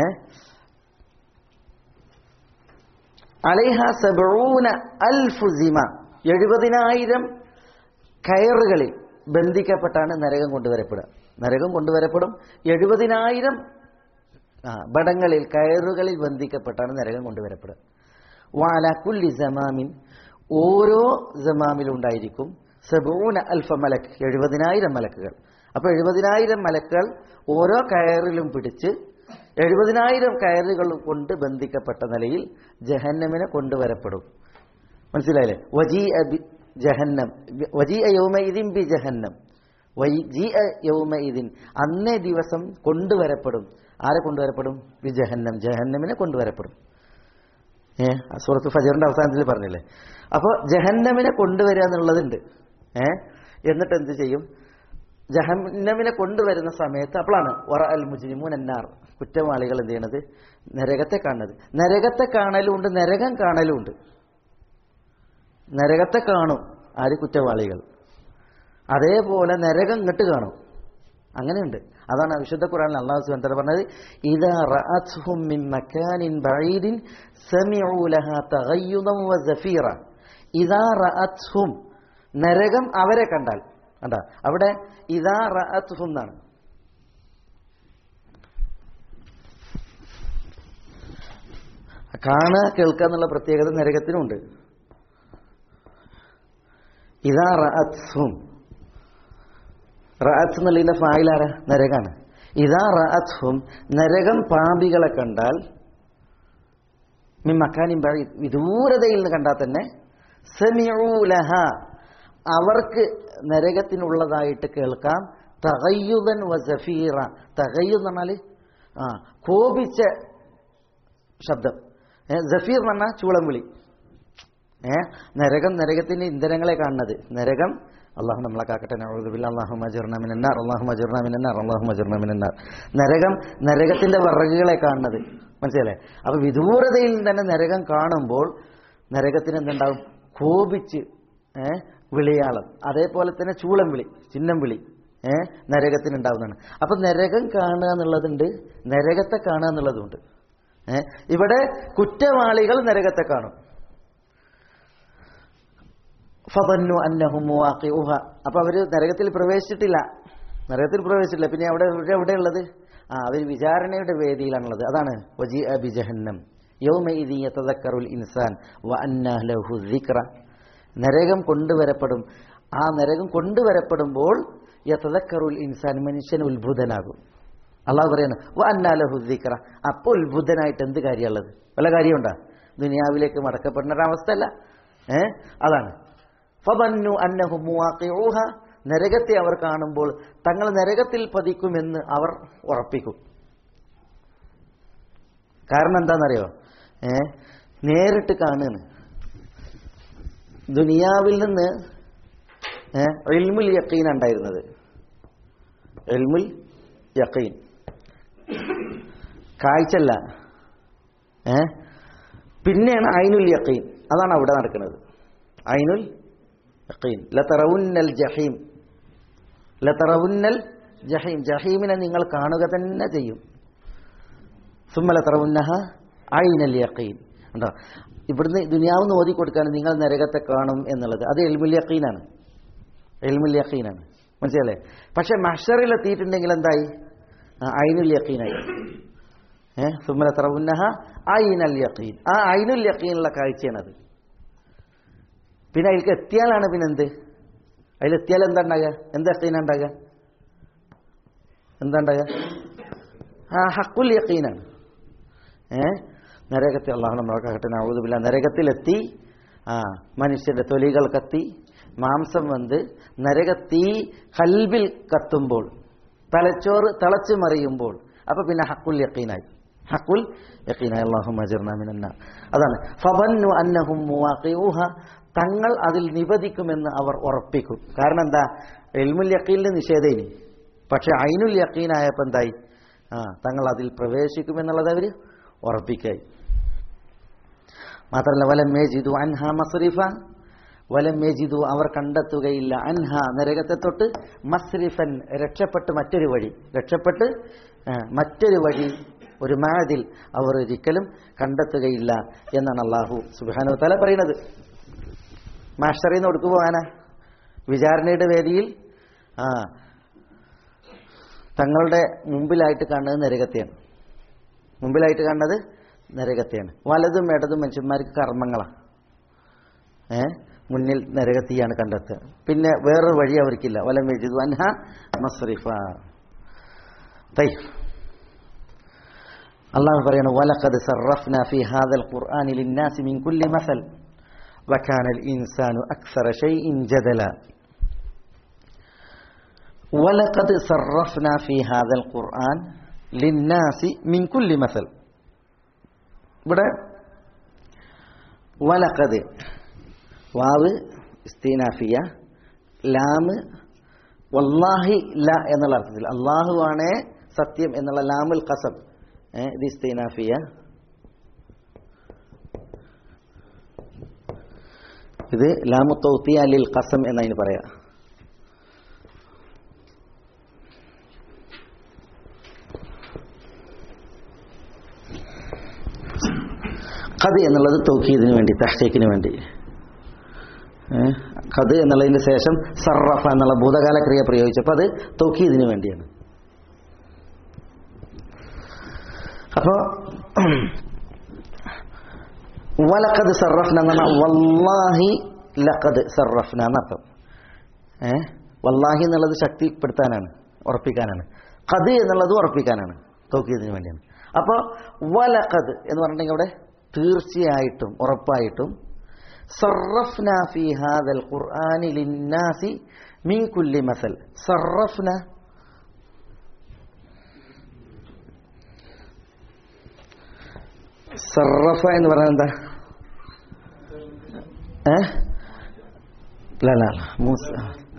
അലൈഹ സബൂന അൽഫുസിമ എഴുപതിനായിരം കയറുകളിൽ ബന്ധിക്കപ്പെട്ടാണ് നരകം കൊണ്ടുവരപ്പെടുക നരകം കൊണ്ടുവരപ്പെടും എഴുപതിനായിരം ആ ബടങ്ങളിൽ കയറുകളിൽ ബന്ധിക്കപ്പെട്ടാണ് നരകം കൊണ്ടുവരപ്പെടുക വാല കുല്ലി സമാമിൻ ഓരോ ജമാമിലും ഉണ്ടായിരിക്കും സബൂന അൽഫ മലക്ക് എഴുപതിനായിരം മലക്കുകൾ അപ്പോൾ എഴുപതിനായിരം മലക്കുകൾ ഓരോ കയറിലും പിടിച്ച് എഴുപതിനായിരം കയറുകൾ കൊണ്ട് ബന്ധിക്കപ്പെട്ട നിലയിൽ ജഹന്നമിനെ കൊണ്ടുവരപ്പെടും മനസ്സിലായില്ലേ വജി അബി ജഹന്നം വജി യൗമഇദിൻ ബി ജഹന്നം വജി യൗമഇദിൻ അന്നേ ദിവസം കൊണ്ടുവരപ്പെടും ആരെ കൊണ്ടുവരപ്പെടും ബി ജഹന്നം ജഹന്നമിനെ കൊണ്ടുവരപ്പെടും ഏ സൂറത്ത് ഫജറിന്റെ അവസാനത്തിൽ പറഞ്ഞില്ലേ അപ്പോൾ ജഹന്നമിനെ കൊണ്ടുവരിക എന്നുള്ളതുണ്ട് ഏ എന്നിട്ട് എന്ത് ചെയ്യും ജഹന്നമിനെ കൊണ്ടുവരുന്ന സമയത്ത് അപ്പോഴാണ് വറ അൽ മുജിനിമൂൻ എന്നാർ കുറ്റവാളികൾ എന്ത് ചെയ്യണത് നരകത്തെ കാണുന്നത് നരകത്തെ കാണലുമുണ്ട് നരകം കാണലുമുണ്ട് നരകത്തെ കാണും ആര് കുറ്റവാളികൾ അതേപോലെ നരകം ഇങ്ങോട്ട് കാണും അങ്ങനെയുണ്ട് അതാണ് വിശുദ്ധ ഖുറാനിൽ അള്ളാഹു സുബ്ഹാനഹു വ തആല പറഞ്ഞത് ഇദാ റഅത്ഹും മിൻ മക്കാനിൻ ബഈദിൻ സമിഉ ലഹാ തഗയ്യുദൻ വ സഫീറ ഇദാ റഅത്ഹും നരകം അവരെ കണ്ടാൽ കണ്ടാ അവിടെ ഇദാ റഅത്ഹും എന്നാണ് കാണുക കേൾക്കുക എന്നുള്ള പ്രത്യേകത നരകത്തിനുണ്ട് ഇതാ റഅത്ഹും റഅത്ത് എന്നുള്ളതിന്റെ ഫായിലാര നരകാണ് ഇതാ റഅത്ഹും നരകം പാപികളെ കണ്ടാൽ മിൻ മക്കാനിൻ ബഈ വിദൂരതയിൽ നിന്ന് കണ്ടാൽ തന്നെ സമിഉ ലഹ അവർക്ക് നരകത്തിനുള്ളതായിട്ട് കേൾക്കാം തഗയ്യുദൻ വ സഫീറ തഗയ്യുദ് എന്ന് പറഞ്ഞാൽ ആ കോപിച്ച ശബ്ദം ഏ, സഫീർ എന്ന് പറഞ്ഞാൽ ചൂളംവിളി ഏ നരകം നരകത്തിന്റെ ഇന്ധനങ്ങളെ കാണുന്നത് നരകം അള്ളാഹു നമ്മളെ കാക്കട്ടെ നഊദുബില്ല അള്ളാഹു മജുർണമിനാർ അള്ളാഹു മജുർണമിനാർ അള്ളാഹു മജുർണമിനാർ നരകം നരകത്തിന്റെ വിറകുകളെ കാണുന്നത് മനസ്സിലല്ലേ അപ്പൊ വിദൂരതയിൽ തന്നെ നരകം കാണുമ്പോൾ നരകത്തിന് എന്തുണ്ടാവും കോപിച്ച് ഏ വിളിയാളം അതേപോലെ തന്നെ ചൂളം വിളി ചിഹ്നം വിളി ഏ നരകത്തിന് ഉണ്ടാവുന്നതാണ് അപ്പൊ നരകം കാണുക എന്നുള്ളതുണ്ട് നരകത്തെ കാണുക എന്നുള്ളതുണ്ട് ഏ ഇവിടെ കുറ്റവാളികൾ നരകത്തെ കാണും ഫതന്നു അന്നഹും മുവാഖിഉഹ അപ്പൊ അവര് നരകത്തിൽ പ്രവേശിച്ചിട്ടില്ല നരകത്തിൽ പ്രവേശിച്ചില്ല പിന്നെ അവിടെ ഇവിടെ എവിടെ ഉള്ളത് ആ അവർ വിചാരണയുടെ വേദിയിലാണുള്ളത് അതാണ് വജി അബി ജഹന്നം യൗമഇദി യതദക്കറുൽ ഇൻസാൻ വ അന്നാ ലഹു ദിക്ര നരകം കൊണ്ടുവരപ്പെടും ആ നരകം കൊണ്ടുവരപ്പെടുമ്പോൾ യതദക്കറുൽ ഇൻസാൻ മനുഷ്യൻ ഉത്ഭുതനാകും അള്ളാഹു പറയാണ് വ അന്നാ ലഹു ദിക്ര അപ്പോൾ ഉത്ഭുതനായിട്ട് എന്ത് കാര്യമുള്ളത് വല്ല കാര്യമുണ്ടോ ദുനിയാവിലേക്ക് മടക്കപ്പെടുന്ന ഒരവസ്ഥയല്ല ഏ അതാണ് ഫബന്നു അന്നഹു മുവാഖിഊഹ നരകത്തെ അവർ കാണുമ്പോൾ തങ്ങൾ നരകത്തിൽ പതിക്കുമെന്ന് അവർ ഉറപ്പിക്കും കാരണം എന്താണെന്നറിയോ ഏ നേരിട്ട് കാണുകയാണ് ദുനിയാവിൽ നിന്ന് ഏ എൽമുൽ യക്കീൻ ഉണ്ടായിരുന്നത് എൽമുൽ യക്കീൻ കാഴ്ചല്ല ഏ പിന്നെയാണ് ഐനുൽ യക്കീൻ അതാണ് അവിടെ നടക്കുന്നത് ഐനുൽ യഖീൻ ലതറവുന്നൽ ജഹീം ലതറവുന്നൽ ജഹീം ജഹീമിനെ നിങ്ങൾ കാണുക തന്നെ ചെയ്യും സുമ്മ ലതറവുന്നഹ ഐനൽ യഖീൻ ഉണ്ടോ ഇവിടുന്ന് ദുനിയാവ് ഓതി കൊടുക്കാണ് നിങ്ങൾ നരകത്തെ കാണും എന്നുള്ളത് അത് എൽമുൽ യഖീനാണ് എൽമുൽ യഖീനാണ് മനസ്സിലല്ലേ പക്ഷെ മഷറിൽ എത്തിയിട്ടുണ്ടെങ്കിൽ എന്തായി ആ, ഐനുൽ യഖീനായി ഏഹ് സുമ്മ ലതറവുന്നഹ ഐനൽ യഖീൻ ആ ഐനുൽ യഖീനുള്ള കാഴ്ചയാണത് പിന്നെ അതിലേക്ക് എത്തിയാലാണ് പിന്നെ എന്ത് അതിലെത്തിയാൽ എന്താ ഉണ്ടാകുക എന്താ യക്കീന ഉണ്ടാകുക എന്താ ഉണ്ടാകുക ആ ഹക്കുൽ യക്കീനാണ് ഏ നരകത്തിൽ അള്ളാഹു നമ്മളൊക്കെ നവൂതുമില്ല നരകത്തിലെത്തി ആ മനുഷ്യന്റെ തൊലികൾ കത്തി മാംസം വന്ന് നരകത്തീ കൽബിൽ കത്തുമ്പോൾ തലച്ചോറ് തിളച്ചു മറിയുമ്പോൾ അപ്പൊ പിന്നെ ഹക്കുൽ യക്കീനായി ഹക്കുൽ യക്കീനായി അള്ളാഹു മജർനാമിനാർ അതാണ് ഫബന്നു അന്നഹും മുവാഖിഊഹ തങ്ങൾ അതിൽ നിപതിക്കുമെന്ന് അവർ ഉറപ്പിക്കും കാരണം എന്താ എൽമുൽ യക്കീലിന് നിഷേധയിനി പക്ഷെ ഐനുൽ യക്കീനായപ്പോൾ എന്തായി ആ തങ്ങൾ അതിൽ പ്രവേശിക്കുമെന്നുള്ളത് അവർ ഉറപ്പിക്കായി മാത്രമല്ല വലം മേജിദു അൻഹ മസ്രിഫ വലം മേജിദു അവർ കണ്ടെത്തുകയില്ല അൻഹ നരകത്തെ തൊട്ട് മസ്രിഫൻ രക്ഷപ്പെട്ട് മറ്റൊരു വഴി രക്ഷപ്പെട്ട് ആ, മറ്റൊരു വഴി ഒരു മാതിൽ അവർ ഒരിക്കലും കണ്ടെത്തുകയില്ല എന്നാണ് അള്ളാഹു സുബാനു തല പറയുന്നത് മാസ്റ്ററിൽ നിന്ന് കൊടുക്കു പോകാനാ വിചാരണയുടെ വേദിയിൽ ആ തങ്ങളുടെ മുമ്പിലായിട്ട് കാണുന്നത് നരകത്തെയാണ് മുമ്പിലായിട്ട് കാണുന്നത് നരകത്തെയാണ് വലതും ഇടതും മനുഷ്യന്മാർക്ക് കർമ്മങ്ങളാണ് ഏ മുന്നിൽ നരകത്തിയാണ് കണ്ടെത്തുക പിന്നെ വേറൊരു വഴി അവർക്കില്ല വലം വെജിതു അൻഹ മസ്രിഫ തൈ അള്ളാഹു പറയണു വലഖദ് സർറഫ്ന ഫി ഹാദൽ ഖുർആനി ലിന്നാസി മിൻ കുല്ലി മസൽ وكان الإنسان أكثر شيء جدلا ولقد صرفنا في هذا القرآن للناس من كل مثل ഇവിടെ വലക്കത് വാവ് ഇസ്തീനാഫിയ ലാമ് വല്ലാഹി ല എന്നുള്ള അർത്ഥത്തിൽ അള്ളാഹു ആണേ സത്യം എന്നുള്ള ലാമുൽ കസം ഏ, ഇത് ഇസ്തീനാഫിയ ഇത് ലാമു തൗത്തിയ ലിൽ ഖസം എന്നതിന് പറയാ ഖദ് എന്നുള്ളത് തൗക്കീദിന് വേണ്ടി തഹ്സീക്കിന് വേണ്ടി ഏഹ് ഖദ് എന്നുള്ളതിന് ശേഷം സർറഫ എന്നുള്ള ഭൂതകാല ക്രിയ പ്രയോഗിച്ചപ്പോൾ അത് തൗക്കീദിന് വേണ്ടിയാണ് അപ്പോ വലക്കത് സർറഫ്ന എന്ന് പറഞ്ഞാൽ വല്ലാഹി ലഖദ് സർറഫ്ന എന്നർത്ഥം ഏ വല്ലാഹി എന്നുള്ളത് ശക്തിപ്പെടുത്താനാണ് ഉറപ്പിക്കാനാണ് ഖദ് എന്നുള്ളത് ഉറപ്പിക്കാനാണ് തോക്കിയതിന് വേണ്ടിയാണ് അപ്പോൾ വലഖദ് എന്ന് പറഞ്ഞിട്ടുണ്ടെങ്കിൽ അവിടെ തീർച്ചയായിട്ടും ഉറപ്പായിട്ടും സർറഫ്ന ഫി ഹാദൽ ഖുർആനി ലിന്നാസി മിൻ കുല്ലി മസൽ സർറഫ്ന സർറഫ എന്ന് പറഞ്ഞാൽ എന്താ ഏ لا لا لا موسى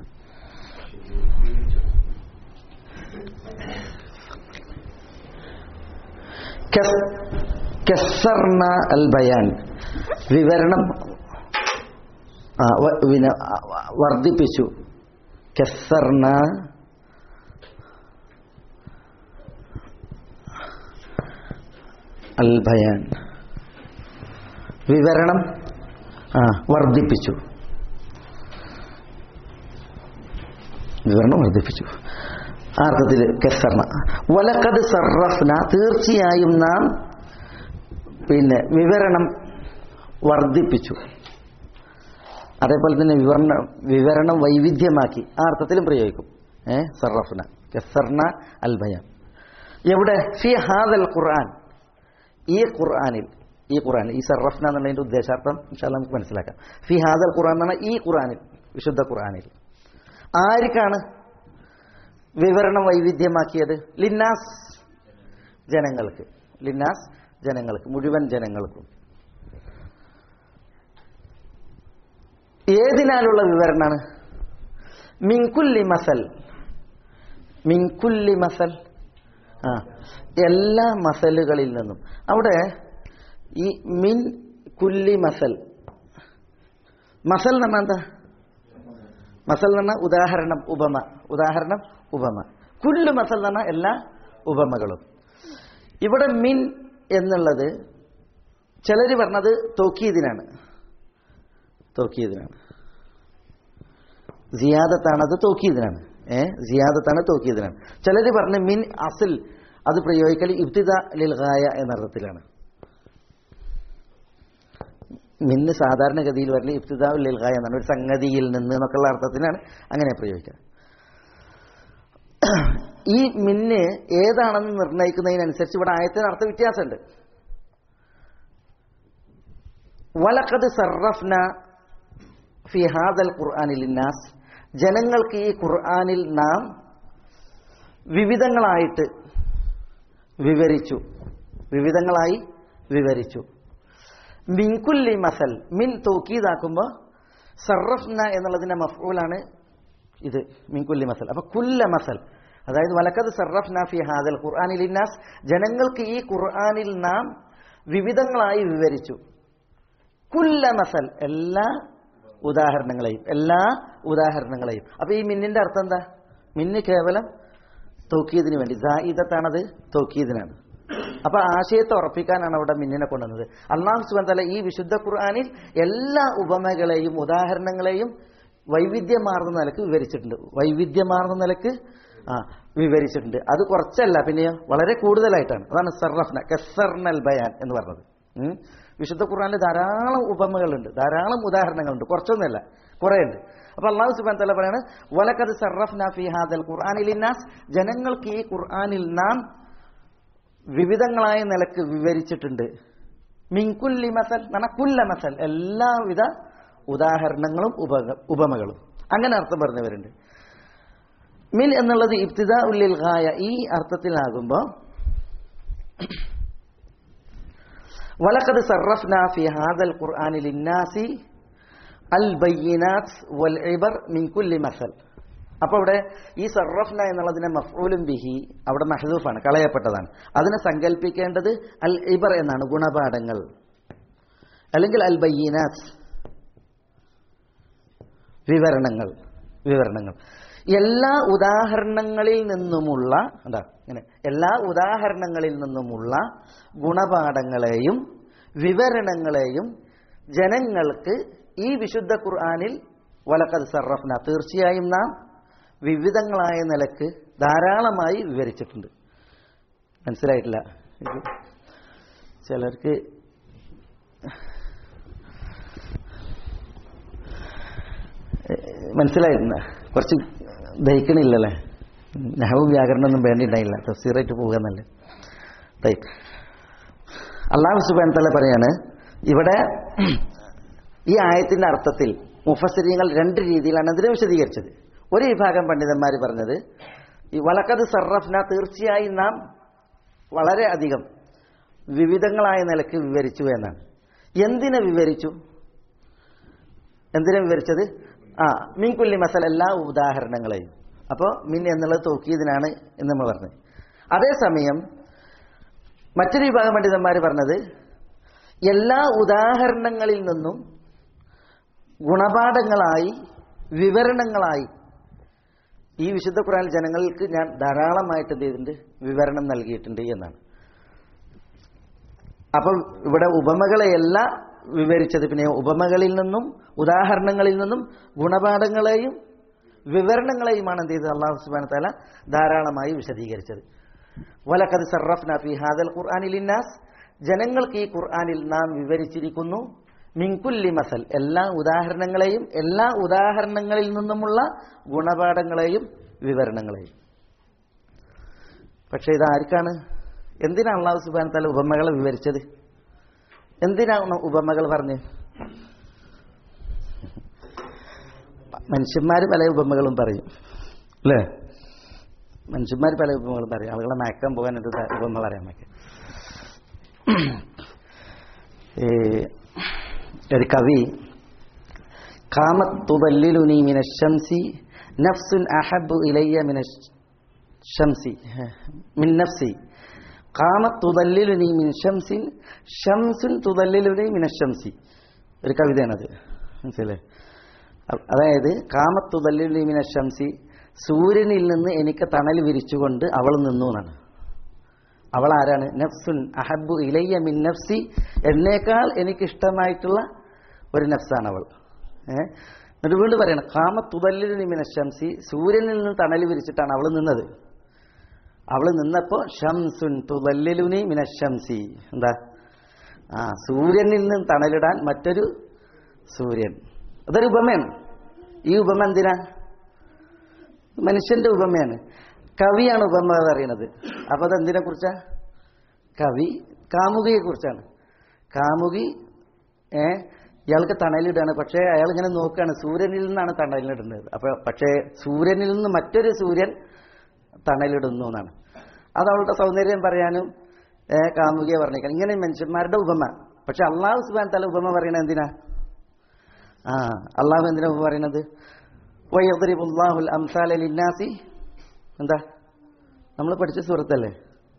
കസർന അൽ ബയാൻ വിവരണം ആ, വ- വിന- ആ, വർദ്ധിപ്പിച്ചു കസർന അൽ ബയാൻ വിവരണം ആ വർദ്ധിപ്പിച്ചു വിവരണം വർദ്ധിപ്പിച്ചു ആ അർത്ഥത്തിൽ കെസർണ വലക്കത് സർറഫ്ന തീർച്ചയായും നാം പിന്നെ വിവരണം വർദ്ധിപ്പിച്ചു അതേപോലെ തന്നെ വിവരണം വിവരണം വൈവിധ്യമാക്കി ആ അർത്ഥത്തിലും പ്രയോഗിക്കും ഏ സർറഫ്ന കെസർണ അൽ ബയാൻ എവിടെ ഫി ഹാദൽ ഖുർആൻ ഈ ഖുർആനിൽ ഈ ഖുർആൻ ഈ സർറഫ്ന എന്നുള്ളതിന്റെ ഉദ്ദേശാർത്ഥം ഇൻഷാല്ല നമുക്ക് മനസ്സിലാക്കാം ഫി ഹാദൽ ഖുർആൻ എന്ന് പറഞ്ഞാൽ ഈ ഖുർആനിൽ വിശുദ്ധ ഖുർആനിൽ ആർക്കാണ് വിവരണം വൈവിധ്യമാക്കിയത് ലിന്നാസ് ജനങ്ങൾക്ക് ലിന്നാസ് ജനങ്ങൾക്ക് മുഴുവൻ ജനങ്ങൾക്കും ഏതിനാലുള്ള വിവരണമാണ് മിൻകുല്ലി മസൽ മിൻകുല്ലി മസൽ ആ എല്ലാ മസലുകളിൽ നിന്നും അവിടെ ഈ മിൻ കുല്ലി മസൽ മസൽ എന്ന് പറഞ്ഞാൽ എന്താ മസൽ എന്ന് പറഞ്ഞാൽ ഉദാഹരണം ഉപമ ഉദാഹരണം ഉപമ കുല്ലു മസൽ എന്ന് പറഞ്ഞാൽ എല്ലാ ഉപമകളും ഇവിടെ മിൻ എന്നുള്ളത് ചിലർ പറഞ്ഞത് തോക്കീദിനാണ് തോക്കീദിനാണ് സിയാദത്താണത് തോക്കീദിനാണ് ഏ സിയാദത്താണ് തോക്കീദിനാണ് ചിലർ പറഞ്ഞ് മിൻ അസിൽ അത് പ്രയോഗിക്കൽ ഇബ്തിദ ലിൽ ഗായ എന്ന അർത്ഥത്തിലാണ് മിന്ന് സാധാരണഗതിയിൽ വരല് ഇബ്തിദാ ലിൽ ഗായ എന്നാണ് ഒരു സംഗതിയിൽ നിന്ന് എന്നൊക്കെയുള്ള അർത്ഥത്തിനാണ് അങ്ങനെ പ്രയോഗിക്കുക ഈ മിന്ന് ഏതാണെന്ന് നിർണ്ണയിക്കുന്നതിനനുസരിച്ച് ഇവിടെ ആയത്തിന് അർത്ഥ വ്യത്യാസമുണ്ട് വലക്കത് സർറഫ്ന ഫി ഹാദൽ ഖുർആനിൽ നാസ് ജനങ്ങൾക്ക് ഈ ഖുർആനിൽ നാം വിവിധങ്ങളായിട്ട് വിവരിച്ചു വിവിധങ്ങളായി വിവരിച്ചു മിൻകുല്ലി മസൽ മിൻ തൂക്കീതാക്കുമ്പോൾ സർറഫ്ന എന്നുള്ളതിന്റെ മഫൂലാണ് ഇത് മിൻകുല്ലി മസൽ അപ്പൊ കുല്ല മസൽ അതായത് വലക്കത് സർറഫ്ന ഫി ഹാദൽ ഖുർആനിൽ ഇന്നാസ് ജനങ്ങൾക്ക് ഈ ഖുർആനിൽ നാം വിവിധങ്ങളായി വിവരിച്ചു കുല്ല മസൽ എല്ലാ ഉദാഹരണങ്ങളെയും എല്ലാ ഉദാഹരണങ്ങളെയും അപ്പൊ ഈ മിന്നിന്റെ അർത്ഥം എന്താ മിന്ന് കേവലം തൗക്കീദിന് വേണ്ടി ജായിദത്താണത് തൗക്കീദിനാണ് അപ്പൊ ആശയത്തെ ഉറപ്പിക്കാനാണ് അവിടെ മിന്നിനെ കൊണ്ടുവന്നത് അള്ളാഹു സുബന്ധല ഈ വിശുദ്ധ ഖുർആാനിൽ എല്ലാ ഉപമകളെയും ഉദാഹരണങ്ങളെയും വൈവിധ്യമാർന്ന നിലക്ക് വിവരിച്ചിട്ടുണ്ട് വൈവിധ്യമാർന്ന നിലക്ക് ആ വിവരിച്ചിട്ടുണ്ട് അത് കുറച്ചല്ല പിന്നെയോ വളരെ കൂടുതലായിട്ടാണ് അതാണ് സർറഫ്ന കെസർനൽ ബയാൻ എന്ന് പറഞ്ഞത് ഉം. വിശുദ്ധ ഖുർആാനിൽ ധാരാളം ഉപമകളുണ്ട് ധാരാളം ഉദാഹരണങ്ങളുണ്ട് കുറച്ചൊന്നുമല്ല കുറേ ഉണ്ട് അപ്പൊ അള്ളാഹു സുബാൻ തല പറയാണ് വലക്കത് സർറഫ്ന ഫി ഹാദൽ ഖുർആനിൽ ഇന്നാസ് ജനങ്ങൾക്ക് ഈ ഖുർആനിൽ നാം വിവിധങ്ങളായ നിലക്ക് വിവരിച്ചിട്ടുണ്ട് മിൻകുല്ലി മസൽ നന കുല്ല മസൽ എല്ലാവിധ ഉദാഹരണങ്ങളും ഉപ ഉപമകളും അങ്ങനെ അർത്ഥം പറഞ്ഞവരുണ്ട് മിൻ എന്നുള്ളത് ഇബ്തിദ ഉല്ലിൽ ഗായ ഈ അർത്ഥത്തിലാകുമ്പോൾ വലക്കത് സർറഫ്ന ഫി ഹാദൽ ഖുർആനിൽ ഇന്നാസി അൽ ബയ്യനാത്ത് വൽ ഇബർ മിൻ കുല്ലി മസൽ അപ്പൊ അവിടെ ഈ സർറഫ്ന എന്നുള്ളതിനെ മഫ്ഊലും ബിഹി അവിടെ മഹദൂഫാണ് കളയപ്പെട്ടതാണ് അതിനെ സങ്കല്പിക്കേണ്ടത് അൽ ഇബർ എന്നാണ് ഗുണപാഠങ്ങൾ അല്ലെങ്കിൽ അൽ ബയ്യനാത്ത് വിവരണങ്ങൾ വിവരണങ്ങൾ എല്ലാ ഉദാഹരണങ്ങളിൽ നിന്നുമുള്ള എന്താ ഇങ്ങനെ എല്ലാ ഉദാഹരണങ്ങളിൽ നിന്നുമുള്ള ഗുണപാഠങ്ങളെയും വിവരണങ്ങളെയും ജനങ്ങൾക്ക് ഈ വിശുദ്ധ ഖുർആനിൽ വലക്കത് സർറഫ്ന തീർച്ചയായും നാം വിവിധങ്ങളായ നിലക്ക് ധാരാളമായി വിവരിച്ചിട്ടുണ്ട് മനസ്സിലായിട്ടില്ല ഇത് ചിലർക്ക് മനസ്സിലായിരുന്ന കുറച്ച് ദഹിക്കണില്ലല്ലേ നഹവും വ്യാകരണമൊന്നും വേണ്ടിയിട്ടായില്ല തഫ്സീറായിട്ട് പോകുന്നല്ലേ അള്ളാഹു സുബാൻ തല പറയാണ് ഇവിടെ ഈ ആയത്തിന്റെ അർത്ഥത്തിൽ മുഫസരിങ്ങൾ രണ്ട് രീതിയിലാണ് അതിനെ വിശദീകരിച്ചത് ഒരു വിഭാഗം പണ്ഡിതന്മാർ പറഞ്ഞത് ഈ വളക്കത് സർറഫ്ന തീർച്ചയായും നാം വളരെ അധികം വിവിധങ്ങളായ നിലക്ക് വിവരിച്ചു എന്നാണ് എന്തിനെ വിവരിച്ചു എന്തിനെ വിവരിച്ചത് ആ മിൻകുല്ലി മസൽ എല്ലാ ഉദാഹരണങ്ങളെയും അപ്പോൾ മിൻ എന്നുള്ളത് തോക്കിയതിനാണ് എന്ന് നമ്മൾ പറഞ്ഞത് അതേസമയം മറ്റൊരു വിഭാഗം പണ്ഡിതന്മാർ പറഞ്ഞത് എല്ലാ ഉദാഹരണങ്ങളിൽ നിന്നും ഗുണപാഠങ്ങളായി വിവരണങ്ങളായി ഈ വിശുദ്ധ ഖുറാൻ ജനങ്ങൾക്ക് ഞാൻ ധാരാളമായിട്ട് എന്ത് ചെയ്തിട്ടുണ്ട് വിവരണം നൽകിയിട്ടുണ്ട് എന്നാണ് അപ്പം ഇവിടെ ഉപമകളെയല്ല വിവരിച്ചത് പിന്നെ ഉപമകളിൽ നിന്നും ഉദാഹരണങ്ങളിൽ നിന്നും ഗുണപാഠങ്ങളെയും വിവരണങ്ങളെയുമാണ് എന്ത് ചെയ്തത് അള്ളാഹു സുബാന താല ധാരാളമായി വിശദീകരിച്ചത് വലക്കത് സർറഫ്ന ഫി ഹാദൽ ഖുർആാനിൽ ഇന്നാസ് ജനങ്ങൾക്ക് ഈ ഖുർആാനിൽ നാം വിവരിച്ചിരിക്കുന്നു മിൻകുല്ലി മസൽ എല്ലാ ഉദാഹരണങ്ങളെയും എല്ലാ ഉദാഹരണങ്ങളിൽ നിന്നുമുള്ള ഗുണപാഠങ്ങളെയും വിവരണങ്ങളെയും പക്ഷെ ഇത് ആർക്കാണ് എന്തിനാണ് അള്ളാഹു സുബാൻ താല ഉപമകളെ വിവരിച്ചത് എന്തിനാണ് ഉപമകൾ പറഞ്ഞ് മനുഷ്യന്മാർ പല ഉപമകളും പറയും അല്ലേ മനുഷ്യന്മാർ പല ഉപമകളും പറയും ആളുകളെ മയക്കാൻ പോകാനായിട്ട് ഉപമ പറയാൻ നമുക്ക് ഒരു കവി കാമത്തുബല്ലിലുനി മിനശംസി നഫ്സുൻ അഹബു ഇലയ്യ മിന ഷംസി മിൻ നഫ്സി കാമത്ത് തുതല്ലിലുനി മിൻ ഷംസിൻ ഷംസുൻ തുതല്ലിലുനി മിന ഷംസി ഒരു കവിതയാണത് മനസ്സിലേ അതായത് കാമത്ത് തുതല്ലിലുനി മിന ഷംസി സൂര്യനിൽ നിന്ന് എനിക്ക് തണൽ വിരിച്ചുകൊണ്ട് അവൾ നിന്നു എന്നാണ് അവൾ ആരാണ് നഫ്സുൻ അഹബു ഇലയ്യ മിൻ നഫ്സി എന്നേക്കാൾ എനിക്കിഷ്ടമായിട്ടുള്ള ഒരു നഫ്സാണ് അവൾ ഏഹ് എന്നിട്ട് വീണ്ടും പറയണം കാമത്തുതല്ലിന് മിന ഷംസി സൂര്യനിൽ നിന്ന് തണൽ വിരിച്ചിട്ടാണ് അവൾ നിന്നത് അവൾ നിന്നപ്പോൾ ഷംസുൻ തുതല്ലിലുനി മിന ഷംസി എന്താ ആ സൂര്യനിൽ നിന്ന് തണലിടാൻ മറ്റൊരു സൂര്യൻ അതൊരു ഉപമയാണ് ഈ ഉപമ എന്തിനാ മനുഷ്യന്റെ ഉപമയാണ് കവിയാണ് ഉപമ പറയുന്നത് അപ്പൊ അതെന്തിനെ കുറിച്ചാ കവി കാമുകിയെ കുറിച്ചാണ് കാമുകി ഏ ഇയാൾക്ക് തണലിടാണ് പക്ഷേ അയാൾ ഇങ്ങനെ നോക്കുകയാണ് സൂര്യനിൽ നിന്നാണ് തണലിടുന്നത് അപ്പൊ പക്ഷേ സൂര്യനിൽ നിന്ന് മറ്റൊരു സൂര്യൻ തണലിടുന്നു എന്നാണ് അത് അവളുടെ സൗന്ദര്യം പറയാനും ഏ കാമുകിയെ പറഞ്ഞേക്കാൻ ഇങ്ങനെ മനുഷ്യന്മാരുടെ ഉപമ പക്ഷെ അള്ളാഹു സുബാൻ തല ഉപമ പറയണത് എന്തിനാ ആ അള്ളാഹു എന്തിനാ ഉപമ പറയണത് വയ്യദ്രിബുല്ലാഹുൽ അംസാല ലിന്നാസി എന്താ നമ്മൾ പഠിച്ച സൂറത്തല്ലേ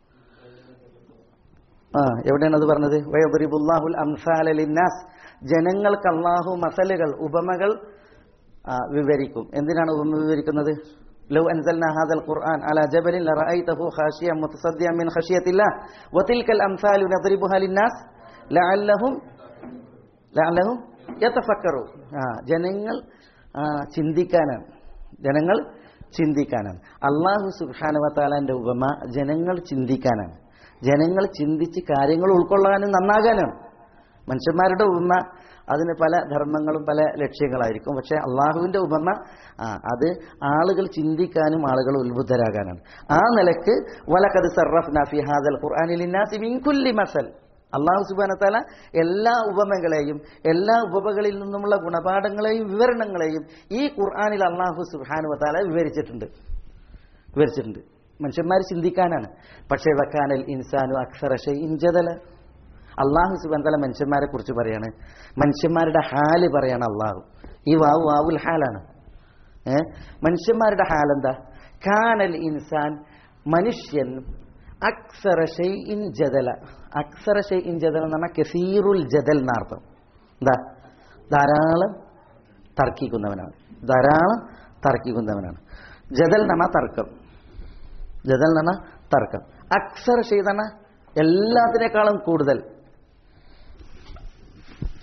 ആ എവിടെയാണ് അത് പറഞ്ഞത് വയബുറിബുല്ലാഹുൽ അംസാല ലിന്നാസ് ജനങ്ങൾക്ക് അള്ളാഹു മസലുകൾ ഉപമകൾ ആ, വിവരിക്കും എന്തിനാണ് ഉപമ വിവരിക്കുന്നത് ലو أنزلنا هذا القرآن على جبل لرأيته خاشيا متصديا من خشية الله وتلك الأمثال نضربها للناس لعلهم لعلهم يتفكرون ആ ജനങ്ങൾ ആ, ചിന്തിക്കാനാണ് ജനങ്ങൾ ചിന്തിക്കാനാണ് അള്ളാഹു സുബാനുവത്താലാന്റെ ഉപമ ജനങ്ങൾ ചിന്തിക്കാനാണ് ജനങ്ങൾ ചിന്തിച്ച് കാര്യങ്ങൾ ഉൾക്കൊള്ളാനും നന്നാകാനാണ് മനുഷ്യന്മാരുടെ ഉപമ അതിന് പല ധർമ്മങ്ങളും പല ലക്ഷ്യങ്ങളായിരിക്കും പക്ഷെ അള്ളാഹുവിന്റെ ഉപമ ആ അത് ആളുകൾ ചിന്തിക്കാനും ആളുകൾ ഉത്ബുദ്ധരാകാനാണ് ആ നിലക്ക് വലക്കത് സർറഫ് നഫി ഹാദൽ ഖുർആാനിലിന്നാസി മിൻകുല്ലി മസൽ അള്ളാഹു സുബാനത്താല എല്ലാ ഉപമകളെയും എല്ലാ ഉപമകളിൽ നിന്നുമുള്ള ഗുണപാഠങ്ങളെയും വിവരണങ്ങളെയും ഈ ഖുർആാനിൽ അള്ളാഹു സുബാനുവത്താല വിവരിച്ചിട്ടുണ്ട് വിവരിച്ചിട്ടുണ്ട് മനുഷ്യന്മാർ ചിന്തിക്കാനാണ് പക്ഷേ വക്കാനൽ ഇൻസാനു അക്ഷരശ ഇഞ്ചതല അള്ളാഹു സുബാൻ തല മനുഷ്യന്മാരെ കുറിച്ച് പറയാണ് മനുഷ്യന്മാരുടെ ഹാല് പറയാണ് അള്ളാഹു ഈ വാവ് വാവുൽ ഹാലാണ് ഏ മനുഷ്യന്മാരുടെ ഹാലെന്താ കാനൽ ഇൻസാൻ മനുഷ്യൻ അക്സറ ഷെയ്ഇൻ ജദല അക്സറ ഷെയ്ഇൻ ജദൽ എന്ന് പറഞ്ഞാൽ കസീറുൽ ജദൽ എന്നർത്ഥം എന്താ ധാരാളം തർക്കിക്കുന്നവനാണ് ധാരാളം തർക്കിക്കുന്നവനാണ് ജദൽ എന്ന് പറഞ്ഞാൽ തർക്കം ജദൽ എന്ന് പറഞ്ഞാൽ തർക്കം അക്സർ ചെയ്താണ് എല്ലാത്തിനേക്കാളും കൂടുതൽ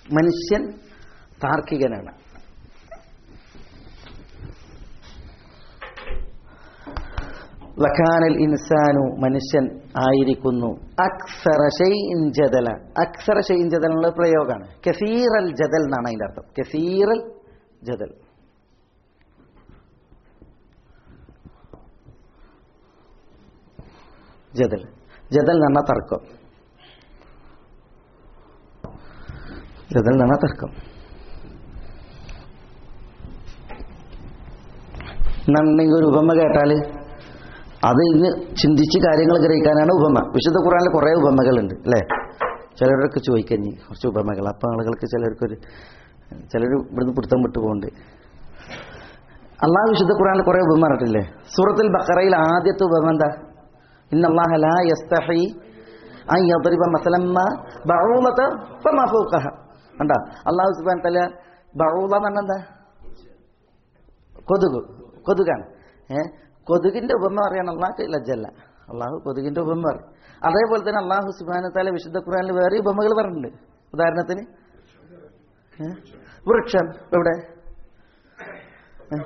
മനുഷ്യൻ താർക്കികനാണ് വഖാനൽ ഇൻസാനു മനുഷ്യൻ ആയിരിക്കുന്നു അക്സറ ഷൈഇൻ ജദല അക്സറ ഷൈഇൻ ജദൽ എന്നുള്ള പ്രയോഗമാണ് കസീറൽ ജദൽ എന്നാണ് അതിന്റെ അർത്ഥം കസീറൽ ജദൽ ജദൽ ജദൽ എന്ന് പറഞ്ഞാൽ തർക്കം ജദൽ എന്ന് പറഞ്ഞാൽ തർക്കം എന്നുണ്ടെങ്കിൽ ഒരു ഉപമ കേട്ടാല് അത് ഇന്ന് ചിന്തിച്ച് കാര്യങ്ങൾ ഗ്രഹിക്കാനാണ് ഉപമ വിശുദ്ധ ഖുറാനിൽ കുറേ ഉപമകളുണ്ട് അല്ലേ ചിലരൊക്കെ ചോദിക്കഞ്ഞി കുറച്ച് ഉപമകൾ അപ്പം ആളുകൾക്ക് ചിലർക്കൊരു ചിലർ ഇവിടുന്ന് പിടുത്തം വിട്ടു പോകുന്നുണ്ട് അള്ളാഹ് വിശുദ്ധ ഖുറാനിൽ കുറേ ഉപമ പറഞ്ഞിട്ടില്ലേ സൂറത്തുൽ ബക്കറയിൽ ആദ്യത്തെ ഉപമ എന്താ ഇന്നല്ലാഹ ലാ യസ്തഹി അൻ യദ്രിബ മസലമ്മ ബഊളത ഫമാ ഫൗഖഹ കണ്ടാ അള്ളാഹു സുബ്ഹാനഹു തആല ബഊള എന്ന് പറഞ്ഞാൽ എന്താ കൊതുക് കൊതുകാണ് ഏ കൊതുകിന്റെ ഉപമ പറയാൻ അള്ളാഹ് ലജ്ജല്ല അള്ളാഹു കൊതുകിന്റെ ഉപമ പറയും അതേപോലെ തന്നെ അള്ളാഹു സുബാന താല വിശുദ്ധ ഖുറാനിൽ വേറെ ഉപമകൾ പറഞ്ഞിട്ടുണ്ട് ഉദാഹരണത്തിന് ഏ? വൃക്ഷം എവിടെ ഏ?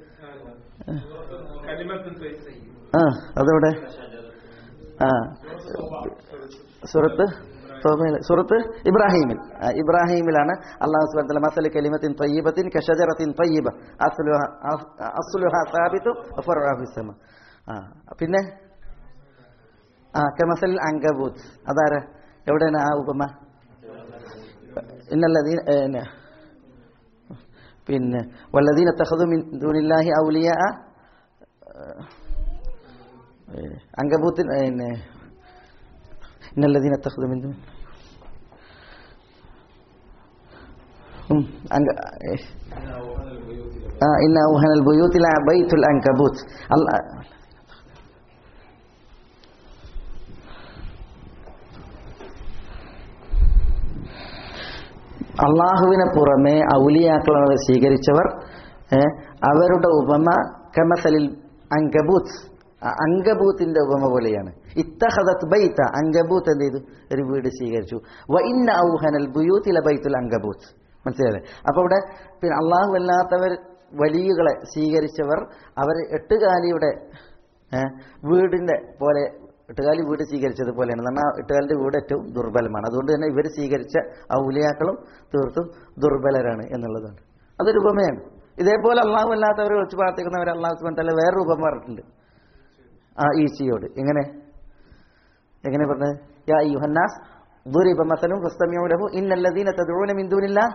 ആ അതെവിടെ ആ സുറത്ത് തോബയില്- സുറത്ത് ഇബ്രാഹിമിൽ ആ, ഇബ്രാഹിമിലാണ് അള്ളാഹു സുബ്ഹാനഹു വ തആല മസല കലിമത്തിൻ തയ്യിബത്തിൻ കശജറത്തിൻ തയ്യിബ അസ്ലുഹ അസ്- അസ്ലുഹ സാബിതു വഫറഉഹു ഫിസ്സമ ആ പിന്നെ ആ കമസൽ അങ്കബൂത്ത് അതാരാ എവിടെയാണ് ആ ഉപമ ഇന്നല്ലതീന ഏ, ന- പിന്നെ വല്ലദീന തഖദു മിൻ ദൂനില്ലാഹി ഔലിയ അങ്കബൂത്തിന് പിന്നെ إن الذين اتخذوا من دون هم عند إيه آه إن أوهن البيوت لبيت العنكبوت الله അള്ളാഹുവിനെ പുറമെ ഔലിയാക്കളെ സ്വീകരിച്ചവർ ഏ, അവരുടെ ഉപമ കമസലിൽ അങ്കബൂത്ത് ആ അങ്കബൂത്തിന്റെ ഉപമ പോലെയാണ് ഇത്തഹദത്ത് ബൈത്ത അങ്കബൂത്ത് എന്ത് ചെയ്തു ഒരു വീട് സ്വീകരിച്ചു വ ഇന്ന ഔഹനൽ ബുയൂത്തില ബൈത്തുൽ അങ്കബൂത്ത് മനസ്സിലായല്ലേ അപ്പൊ ഇവിടെ പിന്നെ അള്ളാഹു അല്ലാത്തവർ വലിയകളെ സ്വീകരിച്ചവർ അവർ എട്ടുകാലിയുടെ ഏ, വീടിന്റെ പോലെ എട്ടുകാലി വീട് സ്വീകരിച്ചത് പോലെയാണ് എന്നാൽ ആ എട്ടുകാലിന്റെ വീട് ഏറ്റവും ദുർബലമാണ് അതുകൊണ്ട് തന്നെ ഇവർ സ്വീകരിച്ച ഔലിയാക്കളും തീർത്തും ദുർബലരാണ് എന്നുള്ളതാണ് അതൊരു ഉപമയാണ് ഇതേപോലെ അള്ളാഹു അല്ലാത്തവരെ വെച്ച് പ്രാർത്ഥിക്കുന്നവർ അള്ളാഹു സുബാൻ തല വേറൊരു ഉപമ പറഞ്ഞിട്ടുണ്ട് ആ ഈച്ചയോട് എങ്ങനെ എങ്ങനെ പറഞ്ഞത് യാ യുഹന്നാസ് ضرب مثل فاستمعوا له إن الذين تدعون من دون الله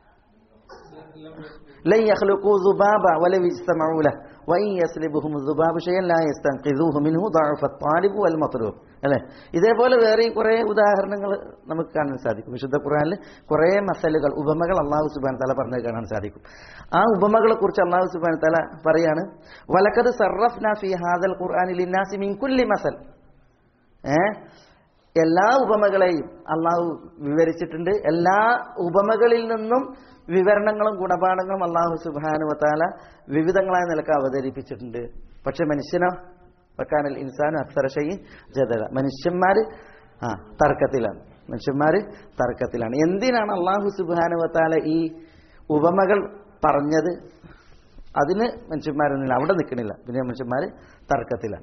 لن يخلقوا ذبابا ولو اجتمعوا له وإن يسلبهم الذباب شيئا لا يستنقذوه منه ضعف الطالب والمطلوب അല്ലേ ഇതേപോലെ വേറെയും കുറേ ഉദാഹരണങ്ങൾ നമുക്ക് കാണാൻ സാധിക്കും വിശുദ്ധ ഖുർആനിൽ കുറേ മസലുകൾ ഉപമകൾ അള്ളാഹു സുബാൻ തല പറഞ്ഞത് കാണാൻ സാധിക്കും ആ ഉപമകളെ കുറിച്ച് അള്ളാഹു സുബാൻ തല പറയാണ് വലക്കത് സർറഫ്ന ഫി ഹാദൽ ഖുർആനിൽ ഇന്നാസി മിൻ കുല്ലി മസൽ ഏ എല്ലാ ഉപമകളെയും അള്ളാഹു വിവരിച്ചിട്ടുണ്ട് എല്ലാ ഉപമകളിൽ നിന്നും വിവരണങ്ങളും ഗുണപാഠങ്ങളും അള്ളാഹു സുബാനുവത്താല വിവിധങ്ങളായ നിലക്ക് അവതരിപ്പിച്ചിട്ടുണ്ട് പക്ഷെ മനുഷ്യനോ വക്കാനൽ ഇൻസാനും അക്സരശയി ജതല മനുഷ്യന്മാര് ആ തർക്കത്തിലാണ് മനുഷ്യന്മാര് തർക്കത്തിലാണ് എന്തിനാണ് അള്ളാഹു സുബാനുവത്താല ഈ ഉപമകൾ പറഞ്ഞത് അതിന് മനുഷ്യന്മാരൊന്നുമില്ല അവിടെ നിൽക്കണില്ല പിന്നെ മനുഷ്യന്മാര് തർക്കത്തിലാണ്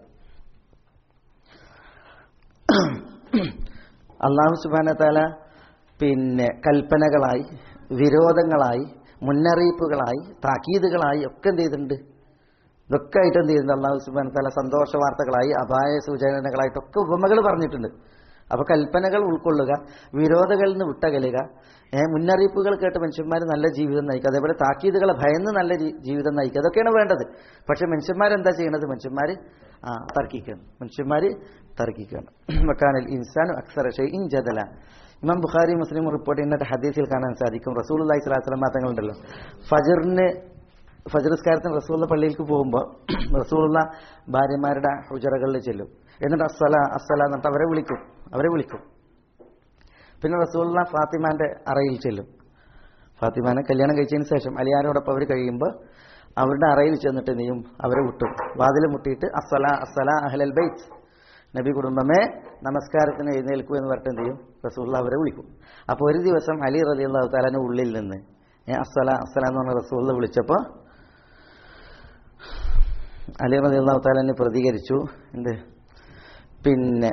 അള്ളാഹു സുബാന താല പിന്നെ കൽപ്പനകളായി വിരോധങ്ങളായി മുന്നറിയിപ്പുകളായി താക്കീതുകളായി ഒക്കെ എന്ത് ചെയ്തിട്ടുണ്ട് ഇതൊക്കെ ആയിട്ട് എന്ത് ചെയ്യുന്നുണ്ട് അള്ളാഹു സുബാന താല സന്തോഷ വാർത്തകളായി അപായ സൂചനകളായിട്ടൊക്കെ ഉപമകൾ പറഞ്ഞിട്ടുണ്ട് അപ്പൊ കൽപ്പനകൾ ഉൾക്കൊള്ളുക വിരോധങ്ങളിൽ നിന്ന് വിട്ടകലുക ഏ, മുന്നറിയിപ്പുകൾ കേട്ട് മനുഷ്യന്മാർ നല്ല ജീവിതം നയിക്കുക അതേപോലെ താക്കീതുകളെ ഭയന്ന് നല്ല ജീ- ജീവിതം നയിക്കുക അതൊക്കെയാണ് വേണ്ടത് പക്ഷെ മനുഷ്യന്മാരെന്താ ചെയ്യണത് മനുഷ്യന്മാർ ആ തർക്കിക്കുകയാണ് മനുഷ്യന്മാർ തർക്കിക്കുകയാണ് വക്കാനൽ ഇൻസാൻ അക്സറ ഷൈഇൻ ജദല ഇമാം ബുഖാരി മുസ്ലിം റിപ്പോർട്ട് ചെയ്യുന്ന ഹദീസിൽ കാണാൻ സാധിക്കും റസൂൽ അള്ളഹി സ്വലാസ്ലം തങ്ങളുണ്ടല്ലോ ഫജറിന് ഫജർസ്കാരത്തിന് റസൂള്ള പള്ളിയിലേക്ക് പോകുമ്പോൾ റസൂള്ള ഭാര്യമാരുടെ ഹുജറകളിൽ ചെല്ലും എന്നിട്ട് അസ്സല അസ്സല എന്നിട്ട് അവരെ വിളിക്കും അവരെ വിളിക്കും പിന്നെ റസൂള്ള ഫാത്തിമാന്റെ അറയിൽ ചെല്ലും ഫാത്തിമാനെ കല്യാണം കഴിച്ചതിന് ശേഷം അലിയാരോടൊപ്പം അവർ കഴിയുമ്പോൾ അവരുടെ അറയിൽ ചെന്നിട്ട് നീയും അവരെ വിട്ടു വാതിൽ മുട്ടിയിട്ട് അസ്സല അസ്സല അഹ്ലൽ ബൈത്ത് നബി കുടുംബമേ നമസ്കാരത്തിന് എഴുന്നേൽക്കൂ എന്ന് പറഞ്ഞിട്ട് എന്ത് ചെയ്യും റസൂള്ള അവരെ വിളിക്കും അപ്പോൾ ഒരു ദിവസം അലി റലി അള്ളാഹു താലാന്റെ ഉള്ളിൽ നിന്ന് ഏ, അസ്സല അസ്സല എന്ന് പറഞ്ഞ റസൂള്ള വിളിച്ചപ്പോൾ അലി റലി അള്ളാഹു താലാന് പ്രതികരിച്ചു എന്ത് പിന്നെ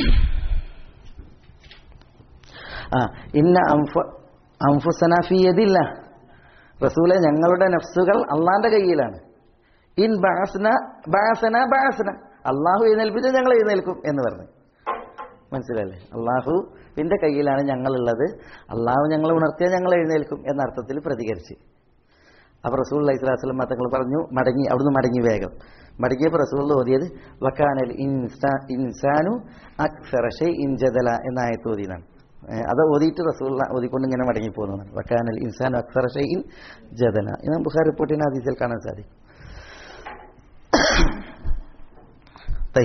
ആ ഇന്ന അംഫ അംഫുസന ഫിയതില്ല റസൂലെ ഞങ്ങളുടെ നഫ്സുകൾ അള്ളാന്റെ കയ്യിലാണ് ഇൻ ബാസന ബാസന ബാസന അള്ളാഹു എഴുന്നേൽപ്പിച്ച് ഞങ്ങൾ എഴുന്നേൽക്കും എന്ന് പറഞ്ഞു മനസ്സിലല്ലേ അള്ളാഹുവിന്റെ കയ്യിലാണ് ഞങ്ങളുള്ളത് അള്ളാഹു ഞങ്ങളെ ഉണർത്തിയാൽ ഞങ്ങൾ എഴുന്നേൽക്കും എന്ന അർത്ഥത്തിൽ പ്രതികരിച്ച് അപ്പൊ റസൂൽ അലൈഹി സ്വലാസ്ലം തങ്ങൾ പറഞ്ഞു മടങ്ങി അവിടുന്ന് മടങ്ങി വേഗം മടങ്ങിയപ്പോൾ റസൂൽ ഓതിയത് വക്കാനൽ ഇൻസാ ഇൻസാനു അക്സറഷെ ഇൻജദല എന്ന ആയത്ത് ഓതിയതാണ് ഏഹ് അത് ഓതിയിട്ട് റസൂൽ ഓതിക്കൊണ്ട് ഇങ്ങനെ മടങ്ങി പോകുന്നതാണ് വക്കാനൽ ഇൻസാനു അക്സറഷെ ഇൻ ജദല എന്ന് ബുഖാർ റിപ്പോർട്ടിന് ഹദീസിൽ കാണാൻ സാധിക്കും തൈ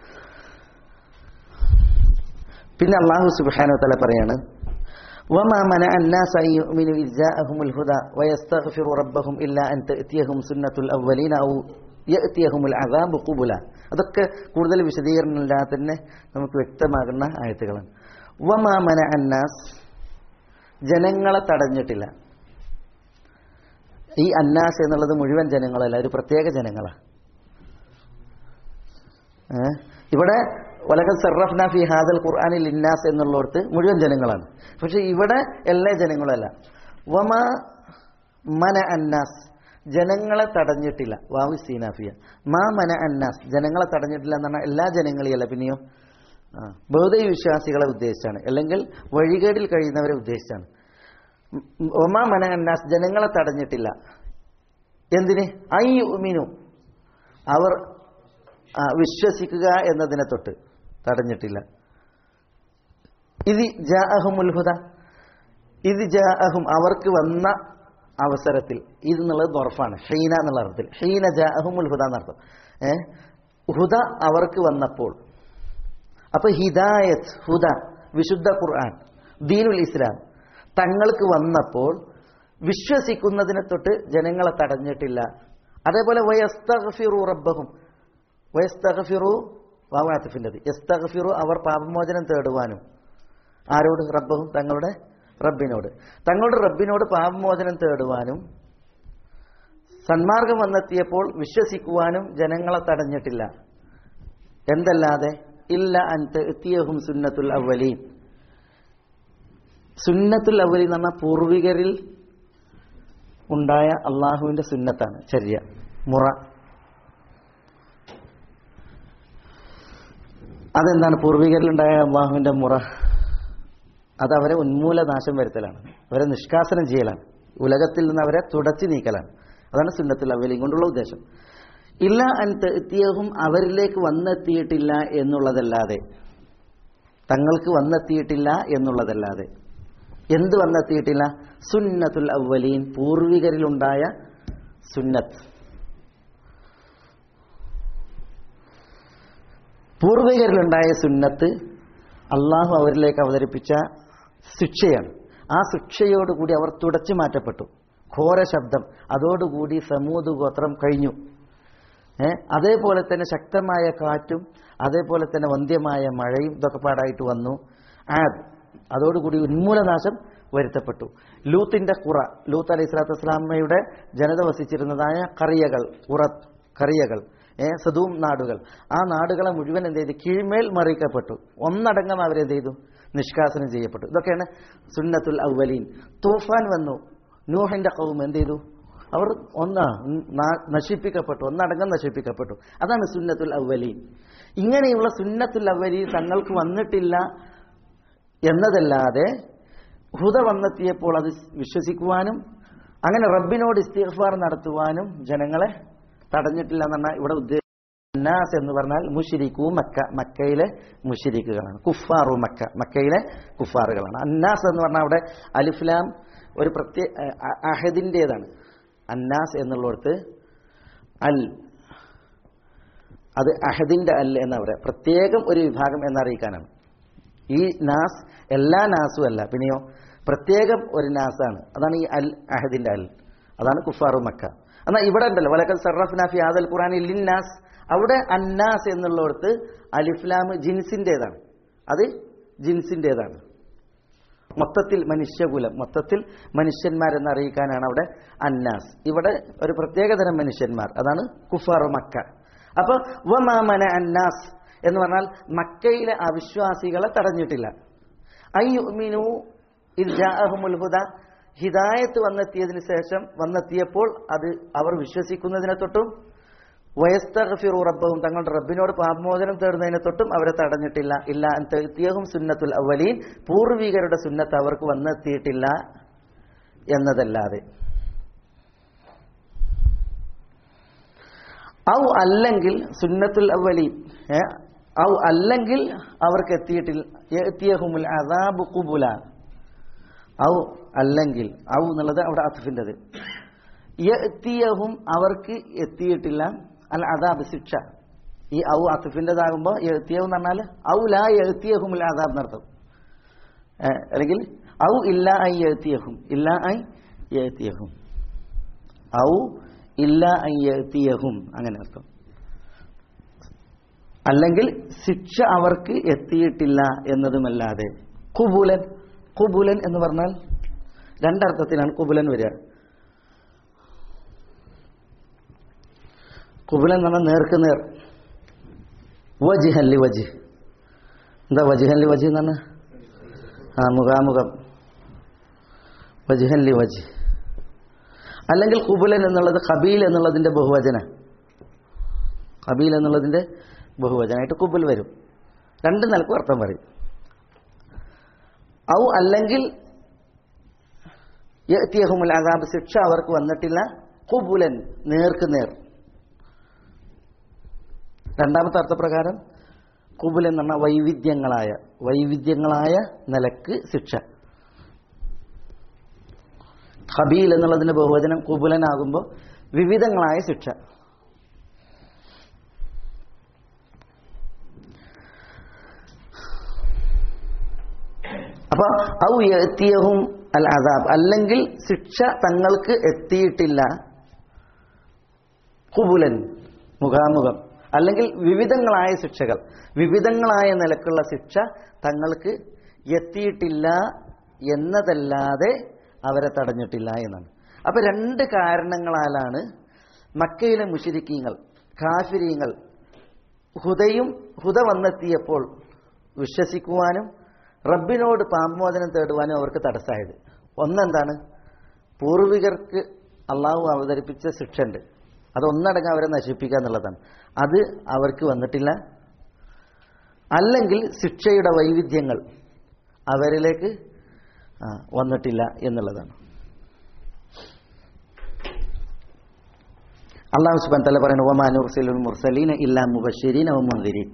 പിന്നെ അള്ളാഹു സുബ്ഹാനഹു വതആല പറയാണ് وما منع الناس أن يؤمنوا إذ جاءهم الهدى ويستغفروا ربهم إلا أن تأتيهم سنة الأولين أو يأتيهم العذاب قبلا അതൊക്കെ കൂടുതൽ വിശദീകരണമില്ലാതെ തന്നെ നമുക്ക് വ്യക്തമാകുന്ന ആയത്തുകളാണ് വമാ മന അന്നാസ് ജനങ്ങളെ തടഞ്ഞിട്ടില്ല ഈ അന്നാസ് എന്നുള്ളത് മുഴുവൻ ജനങ്ങളല്ല ഒരു പ്രത്യേക ജനങ്ങളാണ് ഏ? ഇവിടെ ഒലകൽ സർറഫ്ന ഫി ഹാദൽ ഖുർആാനിൽ ഇന്നാസ് എന്നുള്ളിടത്ത് മുഴുവൻ ജനങ്ങളാണ് പക്ഷെ ഇവിടെ എല്ലാ ജനങ്ങളല്ല വമ മന അന്നാസ് ജനങ്ങളെ തടഞ്ഞിട്ടില്ല വാവു സീനാഫിയ മാ മന അന്നാസ് ജനങ്ങളെ തടഞ്ഞിട്ടില്ല എന്ന് പറഞ്ഞാൽ എല്ലാ ജനങ്ങളെയല്ല പിന്നെയോ ആ ബൗദ്ധ വിശ്വാസികളെ ഉദ്ദേശിച്ചാണ് അല്ലെങ്കിൽ വഴികേടിൽ കഴിയുന്നവരെ ഉദ്ദേശിച്ചാണ് ഒമാ മന അന്നാസ് ജനങ്ങളെ തടഞ്ഞിട്ടില്ല എന്തിന് ഐ ഉമിനു അവർ ആ, വിശ്വസിക്കുക എന്നതിനെ തൊട്ട് തടഞ്ഞിട്ടില്ല ഇത് ജാഅഹുമുൽ ഹുദ ഇത് ജാഅഹും അവർക്ക് വന്ന അവസരത്തിൽ ഇത് എന്നുള്ളത് ദൊറഫാണ് ഹീന എന്നുള്ള അർത്ഥത്തിൽ ഹീന ജാഅഹുമുൽ ഹുദ എന്നർത്ഥം ഏ ഹുദ അവർക്ക് വന്നപ്പോൾ അപ്പൊ ഹിദായത് ഹുദ വിശുദ്ധ ഖുർആൻ ദീനുൽ ഇസ്ലാം തങ്ങൾക്ക് വന്നപ്പോൾ വിശ്വസിക്കുന്നതിനെ തൊട്ട് ജനങ്ങളെ തടഞ്ഞിട്ടില്ല അതേപോലെ വയസ്തഗ്ഫിറു റബ്ബഹും വയസ്തഗ്ഫിറു വാവാത്തിഫിൻ്റെത് യസ്തഗ്ഫിറു അവർ പാപമോചനം തേടുവാനും ആരോട് റബ്ബഹും തങ്ങളുടെ റബ്ബിനോട് തങ്ങളുടെ റബ്ബിനോട് പാപമോചനം തേടുവാനും സന്മാർഗം വന്നെത്തിയപ്പോൾ വിശ്വസിക്കുവാനും ജനങ്ങളെ തടഞ്ഞിട്ടില്ല എന്തല്ലാതെ ഇല്ല അൻത്ത് എത്തിയഹും സുന്നത്തുൽ അവലീൻ സുന്നത്തുൽ അവലി എന്ന് പറഞ്ഞാൽ പൂർവികരിൽ ഉണ്ടായ അള്ളാഹുവിന്റെ സുന്നത്താണ് ചര്യ മുറ അതെന്താണ് പൂർവികരിലുണ്ടായ അള്ളാഹുവിന്റെ മുറ അത് അവരെ ഉന്മൂലനാശം വരുത്തലാണ് അവരെ നിഷ്കാസനം ചെയ്യലാണ് ഉലകത്തിൽ നിന്ന് അവരെ തുടച്ചു നീക്കലാണ് അതാണ് സുന്നത്തുൽ അവലിയും കൊണ്ടുള്ള ഉദ്ദേശം ഇല്ല എത്തിയഹും അവരിലേക്ക് വന്നെത്തിയിട്ടില്ല എന്നുള്ളതല്ലാതെ തങ്ങൾക്ക് വന്നെത്തിയിട്ടില്ല എന്നുള്ളതല്ലാതെ എന്ത് വന്നെത്തിയിട്ടില്ല സുന്നത്തുൽ അവലീൻ പൂർവികരിലുണ്ടായ സുന്നത്ത് പൂർവികരിലുണ്ടായ സുന്നത്ത് അള്ളാഹു അവരിലേക്ക് അവതരിപ്പിച്ച ശിക്ഷയാണ് ആ ശിക്ഷയോടുകൂടി അവർ തുടച്ചു മാറ്റപ്പെട്ടു ഘോര ശബ്ദം അതോടുകൂടി സമൂത് ഗോത്രം കഴിഞ്ഞു ഏ അതേപോലെ തന്നെ ശക്തമായ കാറ്റും അതേപോലെ തന്നെ വന്ധ്യമായ മഴയും ഇതൊക്കെ പാടായിട്ട് വന്നു ആദ് അതോടുകൂടി ഉന്മൂലനാശം വരുത്തപ്പെട്ടു ലൂത്തിന്റെ കുറ ലൂത്ത് അലൈഹി സ്വലാത്തു വസ്സലാമയുടെ ജനത വസിച്ചിരുന്നതായ കറിയകൾ കുറ കറിയകൾ ഏ സദൂം നാടുകൾ ആ നാടുകളെ മുഴുവൻ എന്ത് ചെയ്തു കീഴ്മേൽ മറിക്കപ്പെട്ടു ഒന്നടങ്കം അവരെന്ത് ചെയ്തു നിഷ്കാസനം ചെയ്യപ്പെട്ടു ഇതൊക്കെയാണ് സുന്നത്തുൽ അവലീൻ തൂഫാൻ വന്നു നൂഹിന്റെ കൗം എന്ത് ചെയ്തു അവർ ഒന്നാ ന- നശിപ്പിക്കപ്പെട്ടു ഒന്നടങ്കം നശിപ്പിക്കപ്പെട്ടു അതാണ് സുന്നത്തുൽ അവലീൻ ഇങ്ങനെയുള്ള സുന്നത്തുൽ അവലീൻ തങ്ങൾക്ക് വന്നിട്ടില്ല എന്നതല്ലാതെ ഹുദ വന്നെത്തിയപ്പോൾ അത് വിശ്വസിക്കുവാനും അങ്ങനെ റബ്ബിനോട് ഇസ്തിഗ്ഫാർ നടത്തുവാനും ജനങ്ങളെ തടഞ്ഞിട്ടില്ല എന്നാണ് ഇവിടെ ഉദ്ദേശിച്ചത് അന്നാസ് എന്ന് പറഞ്ഞാൽ മുഷിരിക്കു മക്ക മക്കയിലെ മുഷിരിക്കുകളാണ് കുഫാറു മക്ക മക്കയിലെ കുഫാറുകളാണ് അന്നാസ് എന്ന് പറഞ്ഞാൽ അവിടെ അലിഫ്ലാം ഒരു പ്രത്യേക അഹദിൻ്റെതാണ് അന്നാസ് എന്നുള്ളിടത്ത് അൽ അത് അഹദിന്റെ അൽ എന്നാ പറയുക പ്രത്യേകം ഒരു വിഭാഗം എന്നറിയിക്കാനാണ് ഈ നാസ് എല്ലാ നാസും അല്ല പിന്നെയോ പ്രത്യേകം ഒരു നാസാണ് അതാണ് ഈ അൽ അഹദിന്റെ അൽ അതാണ് കുഫാറു മക്ക എന്നാൽ ഇവിടെ ഉണ്ടല്ലോ വലക്കൽ സർറഫ് നാഫി ആദൽ ഖുറാൻ ലിന്നാസ് അവിടെ അന്നാസ് എന്നുള്ളിടത്ത് അലിഫ്ലാം ജിൻസിൻ്റെതാണ് അത് ജിൻസിൻ്റെതാണ് മൊത്തത്തിൽ മനുഷ്യകുലം മൊത്തത്തിൽ മനുഷ്യന്മാരെന്ന് അറിയിക്കാനാണ് അവിടെ അന്നാസ് ഇവിടെ ഒരു പ്രത്യേകതരം മനുഷ്യന്മാർ അതാണ് കുഫാർ മക്ക അപ്പൊ വമാമന അന്നാസ് എന്ന് പറഞ്ഞാൽ മക്കയിലെ അവിശ്വാസികളെ തടഞ്ഞിട്ടില്ല അയ്യുമിനു ഇൽജാഅഹുമുൽ ഹുദ ഹിദായത്ത് വന്നെത്തിയതിന് ശേഷം വന്നെത്തിയപ്പോൾ അത് അവർ വിശ്വസിക്കുന്നതിനെ തൊട്ടും വയസ്തഫിറു റബ്ബവും തങ്ങളുടെ റബ്ബിനോട് പാപമോചനം തേടുന്നതിനെ തൊട്ടും അവരെ തടഞ്ഞിട്ടില്ല ഇല്ല തെത്തിയഹും സുന്നത്തുൽ അവലീൻ പൂർവികരുടെ സുന്നത്ത് അവർക്ക് വന്നെത്തിയിട്ടില്ല എന്നതല്ലാതെ ഔ അല്ലെങ്കിൽ സുന്നത്തുൽ അവലീൻ ഏ, ഔ അല്ലെങ്കിൽ അവർക്ക് എത്തിയിട്ടില്ല എത്തിയഹുമുൽ അദാബ് കുബുല ഔ അല്ലെങ്കിൽ ഔ എന്നുള്ളത് അവിടെ അത്ഫിൻ്റെത് എത്തിയഹും അവർക്ക് എത്തിയിട്ടില്ല അൽ അദാബ് ശിക്ഷ ഈ ഔ അത്ഫിൻ്റെതാകുമ്പോൾ എത്തിയഹും എന്ന് പറഞ്ഞാൽ ഔ ലാ എത്തിയഹും അൽ അദാബ് എന്നർത്ഥം ഏ, അല്ലെങ്കിൽ ഔ ഇല്ല ഐ എത്തിയഹും ഇല്ല ഐ എത്തിയഹും ഔ ഇല്ല ഐ എത്തിയഹും അങ്ങനെ അർത്ഥം അല്ലെങ്കിൽ ശിക്ഷ അവർക്ക് എത്തിയിട്ടില്ല എന്നതുമല്ലാതെ കുബുലൻ കുബുലൻ എന്ന് പറഞ്ഞാൽ രണ്ടർത്ഥത്തിലാണ് കുബുലൻ വരിക കുബുലൻ എന്ന് പറഞ്ഞാൽ നേർക്ക് നേർ വജിഹല്ലി വജി എന്താ വജിഹല്ലി വജി എന്ന് പറഞ്ഞാൽ ആ മുഖാമുഖം വജിഹല്ലി വജി അല്ലെങ്കിൽ കുബുലൻ എന്നുള്ളത് കബീൽ എന്നുള്ളതിന്റെ ബഹുവചന കബീൽ എന്നുള്ളതിന്റെ ബഹുവചനമായിട്ട് കുബുൽ വരും രണ്ട് നിലക്കും അർത്ഥം പറയും ഔ അല്ലെങ്കിൽ യഅ്തിയഹുമുൽ അദാബ് ശിക്ഷ അവർക്ക് വന്നിട്ടില്ല കുബുലൻ നേർക്ക് നേർ രണ്ടാമത്തെ അർത്ഥപ്രകാരം കുബുലൻ എന്ന് പറഞ്ഞാൽ വൈവിധ്യങ്ങളായ വൈവിധ്യങ്ങളായ നിലക്ക് ശിക്ഷ ഖബീൽ എന്നുള്ളതിന്റെ ബഹുവചനം കുബുലനാകുമ്പോൾ വിവിധങ്ങളായ ശിക്ഷ അപ്പൊ ഔ എത്തിയഹും അൽ അദാബ് അല്ലെങ്കിൽ ശിക്ഷ തങ്ങൾക്ക് എത്തിയിട്ടില്ല കുബുലൻ മുഖാമുഖം അല്ലെങ്കിൽ വിവിധങ്ങളായ ശിക്ഷകൾ വിവിധങ്ങളായ നിലക്കുള്ള ശിക്ഷ തങ്ങൾക്ക് എത്തിയിട്ടില്ല എന്നതല്ലാതെ അവരെ തടഞ്ഞിട്ടില്ല എന്നാണ് അപ്പൊ രണ്ട് കാരണങ്ങളാലാണ് മക്കയിലെ മുഷിരിക്കീങ്ങൾ കാഫിരീങ്ങൾ ഹുദയും ഹുദ വന്നെത്തിയപ്പോൾ വിശ്വസിക്കുവാനും റബ്ബിനോട് പാമ്പമോചനം തേടുവാനും അവർക്ക് തടസ്സമായത് ഒന്നെന്താണ് പൂർവികർക്ക് അള്ളാഹു അവതരിപ്പിച്ച ശിക്ഷ ഉണ്ട് അത് ഒന്നടങ്കം അവരെ നശിപ്പിക്കുക എന്നുള്ളതാണ് അത് അവർക്ക് വന്നിട്ടില്ല അല്ലെങ്കിൽ ശിക്ഷയുടെ വൈവിധ്യങ്ങൾ അവരിലേക്ക് ആ, വന്നിട്ടില്ല എന്നുള്ളതാണ് അള്ളാഹു സുബാൻ തല പറയുന്നു ഒമാനുർസിലുൽ മുർസലീന ഇല്ലാ മുബഷിരീൻ അവ മുന്തിരീൻ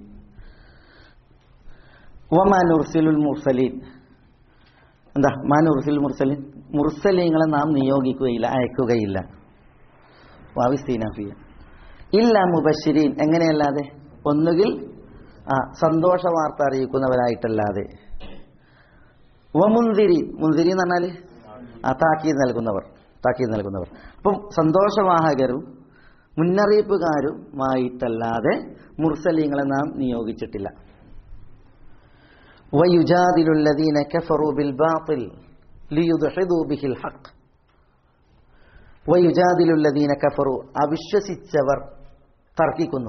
ഒമാനുർസിലുൽ മുർസലീൻ എന്താ മാനുർസിൽ മുർസലീൻ മുർസലീങ്ങളെ നാം നിയോഗിക്കുകയില്ല അയക്കുകയില്ല വാവിസ്തീനഫിയ ഇല്ല മുബഷിരീൻ എങ്ങനെയല്ലാതെ ഒന്നുകിൽ ആ സന്തോഷ വാർത്ത അറിയിക്കുന്നവരായിട്ടല്ലാതെ വമുന്തിരി മുന്തിരി എന്ന് പറഞ്ഞാൽ ആ താക്കീത് നൽകുന്നവർ താക്കീത് നൽകുന്നവർ അപ്പം സന്തോഷവാഹകരും മുന്നറിയിപ്പുകാരുമായിട്ടല്ലാതെ മുർസലീങ്ങളെ നാം നിയോഗിച്ചിട്ടില്ല വയുജാദിലുല്ലദീന കഫറു ബിൽ ബാത്തിൽ ലിയുദ്ഹിദു ബിഹിൽ ഹഖ് വയുജാദിലുല്ലദീന കഫറു അവിശ്വസിച്ചവർ തർക്കിക്കുന്നു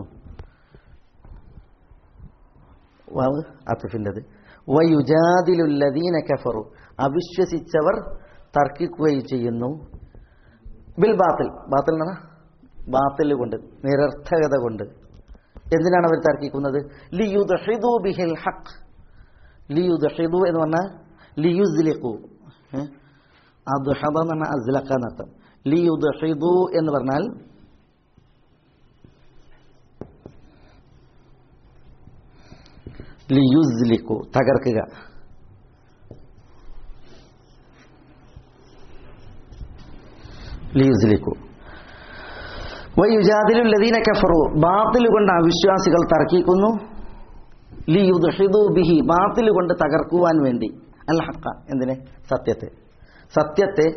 വാവ് അത്തുഫിൻ്റെത് വയുജാദിലുല്ലദീന കഫറു അവിശ്വസിച്ചവർ തർക്കിക്കുകയും ചെയ്യുന്നു ബിൽ ബാത്തിൽ ബാത്തിൽ എന്ന് പറഞ്ഞാൽ ബാത്തിൽ കൊണ്ട് നിരർത്ഥകത കൊണ്ട് എന്തിനാണ് അവർ തർക്കിക്കുന്നത് ലിയുദ്ഹിദു ബിഹിൽ ഹഖ് ലിയുദ്ഹിദു എന്ന് പറഞ്ഞാൽ ലിയുസ്ലിഖു അദ്ഹദ എന്ന് പറഞ്ഞാൽ അസ്ലഖ എന്നർത്ഥം ലിയുദ്ഹിദു എന്ന് പറഞ്ഞാൽ ലിയുസ്ലിഖു തകർക്കുക ലിയുസ്ലിഖു വയുജാദിലുല്ലദീന കഫറു ബാത്തിൽ കൊണ്ട് അവിശ്വാസികൾ തർക്കിക്കുന്നു ലിയുദ്ഹിദു ബിഹി ബാത്തിൽ കൊണ്ട് തകർക്കുവാൻ വേണ്ടി അൽ ഹക്ക എന്തിനെ സത്യത്തെ സത്യത്തെ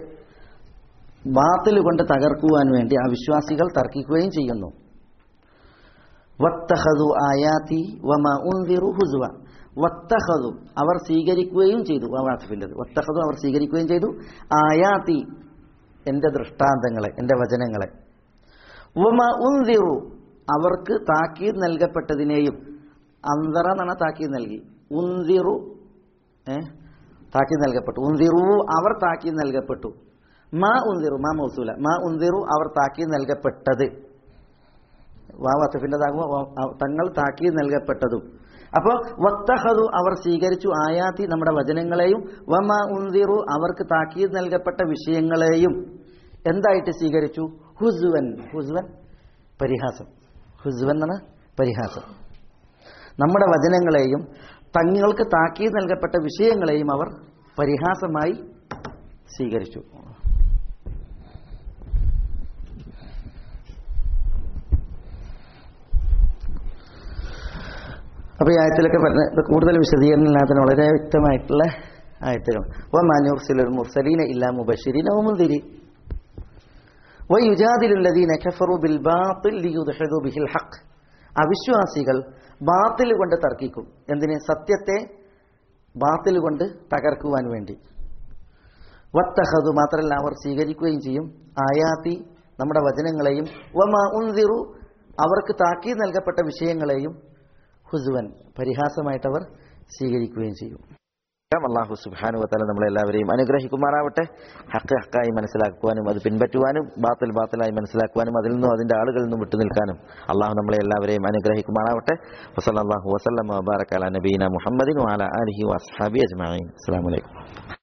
ബാത്തിൽ കൊണ്ട് തകർക്കുവാൻ വേണ്ടി അവിശ്വാസികൾ തർക്കിക്കുകയും ചെയ്യുന്നു വത്തഹദു ആയാതി വമ ഉൻദിറു ഹുസുവ വത്തഹദു അവർ സ്വീകരിക്കുകയും ചെയ്തു വാവാസിഫിൻ്റെത് വത്തഹദു അവർ സ്വീകരിക്കുകയും ചെയ്തു ആയാതി എൻ്റെ ദൃഷ്ടാന്തങ്ങളെ എൻ്റെ വചനങ്ങളെ വമ ഉൻദിറു അവർക്ക് താക്കീത് നൽകപ്പെട്ടതിനെയും അന്തറ എന്നാണ് താക്കീത് നൽകി ഉന്തിറു ഏ താക്കീത് നൽകപ്പെട്ടു ഉന്തിറു അവർ താക്കീത് നൽകപ്പെട്ടു മാ ഉന്തിറു മാ മൗസൂല മാ ഉന്തിറു അവർ താക്കീത് നൽകപ്പെട്ടത് വാവാത്തഫിൻ്റെതാകുമ്പോൾ തങ്ങൾ താക്കീത് നൽകപ്പെട്ടതും അപ്പോൾ വത്തഹദു അവർ സ്വീകരിച്ചു ആയാത്തി നമ്മുടെ വചനങ്ങളെയും വമ ഉന്തിറു അവർക്ക് താക്കീത് നൽകപ്പെട്ട വിഷയങ്ങളെയും എന്തായിട്ട് സ്വീകരിച്ചു ഹുസുവൻ ഹുസുവൻ പരിഹാസം ഹുസുവൻ എന്നാണ് പരിഹാസം നമ്മുടെ വചനങ്ങളെയും തങ്ങൾക്ക് താക്കീത് നൽകപ്പെട്ട വിഷയങ്ങളെയും അവർ പരിഹാസമായി സ്വീകരിച്ചു അപ്പോൾ ഈ ആയത്തിലൊക്കെ പറഞ്ഞ ഇത് കൂടുതൽ വിശദീകരണം ഇല്ലാത്തതിന് വളരെ വ്യക്തമായിട്ടുള്ള ആയത്തുകൾ ഓ മാനൂർസിലുൽ മുർസലീന ഇല്ലാ മുബഷിരീന ഓമുന്തിരി വയുജാദിലുല്ലദീന കഫറു ബിൽ ബാത്തിൽ ലിയുദ്ഹിദു ബിഹിൽ ഹഖ് അവിശ്വാസികൾ ബാത്തിൽ കൊണ്ട് തർക്കിക്കും എന്തിന് സത്യത്തെ ബാത്തിൽ കൊണ്ട് തകർക്കുവാൻ വേണ്ടി വത്തഹദു മാത്രമല്ല അവർ സ്വീകരിക്കുകയും ചെയ്യും ആയാത്തി നമ്മുടെ വചനങ്ങളെയും വമ ഉൻതിറു അവർക്ക് താക്കീ നൽകപ്പെട്ട വിഷയങ്ങളെയും ഹുസുവൻ പരിഹാസമായിട്ട് അവർ സ്വീകരിക്കുകയും ചെയ്യും അള്ളാഹു സുബാനു വത്താല നമ്മളെല്ലാവരെയും അനുഗ്രഹിക്കുമാറാവട്ടെ ഹക്ക് ഹക്കായി മനസ്സിലാക്കുവാനും അത് പിൻപറ്റുവാനും ബാത്തിൽ ബാത്തിലായി മനസ്സിലാക്കുവാനും അതിൽ നിന്നും അതിന്റെ ആളുകളിൽ നിന്നും വിട്ടുനിൽക്കാനും അള്ളാഹു നമ്മളെ എല്ലാവരെയും അനുഗ്രഹിക്കുമാറാവട്ടെ വസല്ലാഹു വസ്ലം വബാറക്കാല നബീന മുഹമ്മദിൻ വാല അലഹി വസ്ഹാബി അജ്മാൻ അസ്സാം വലൈക്കും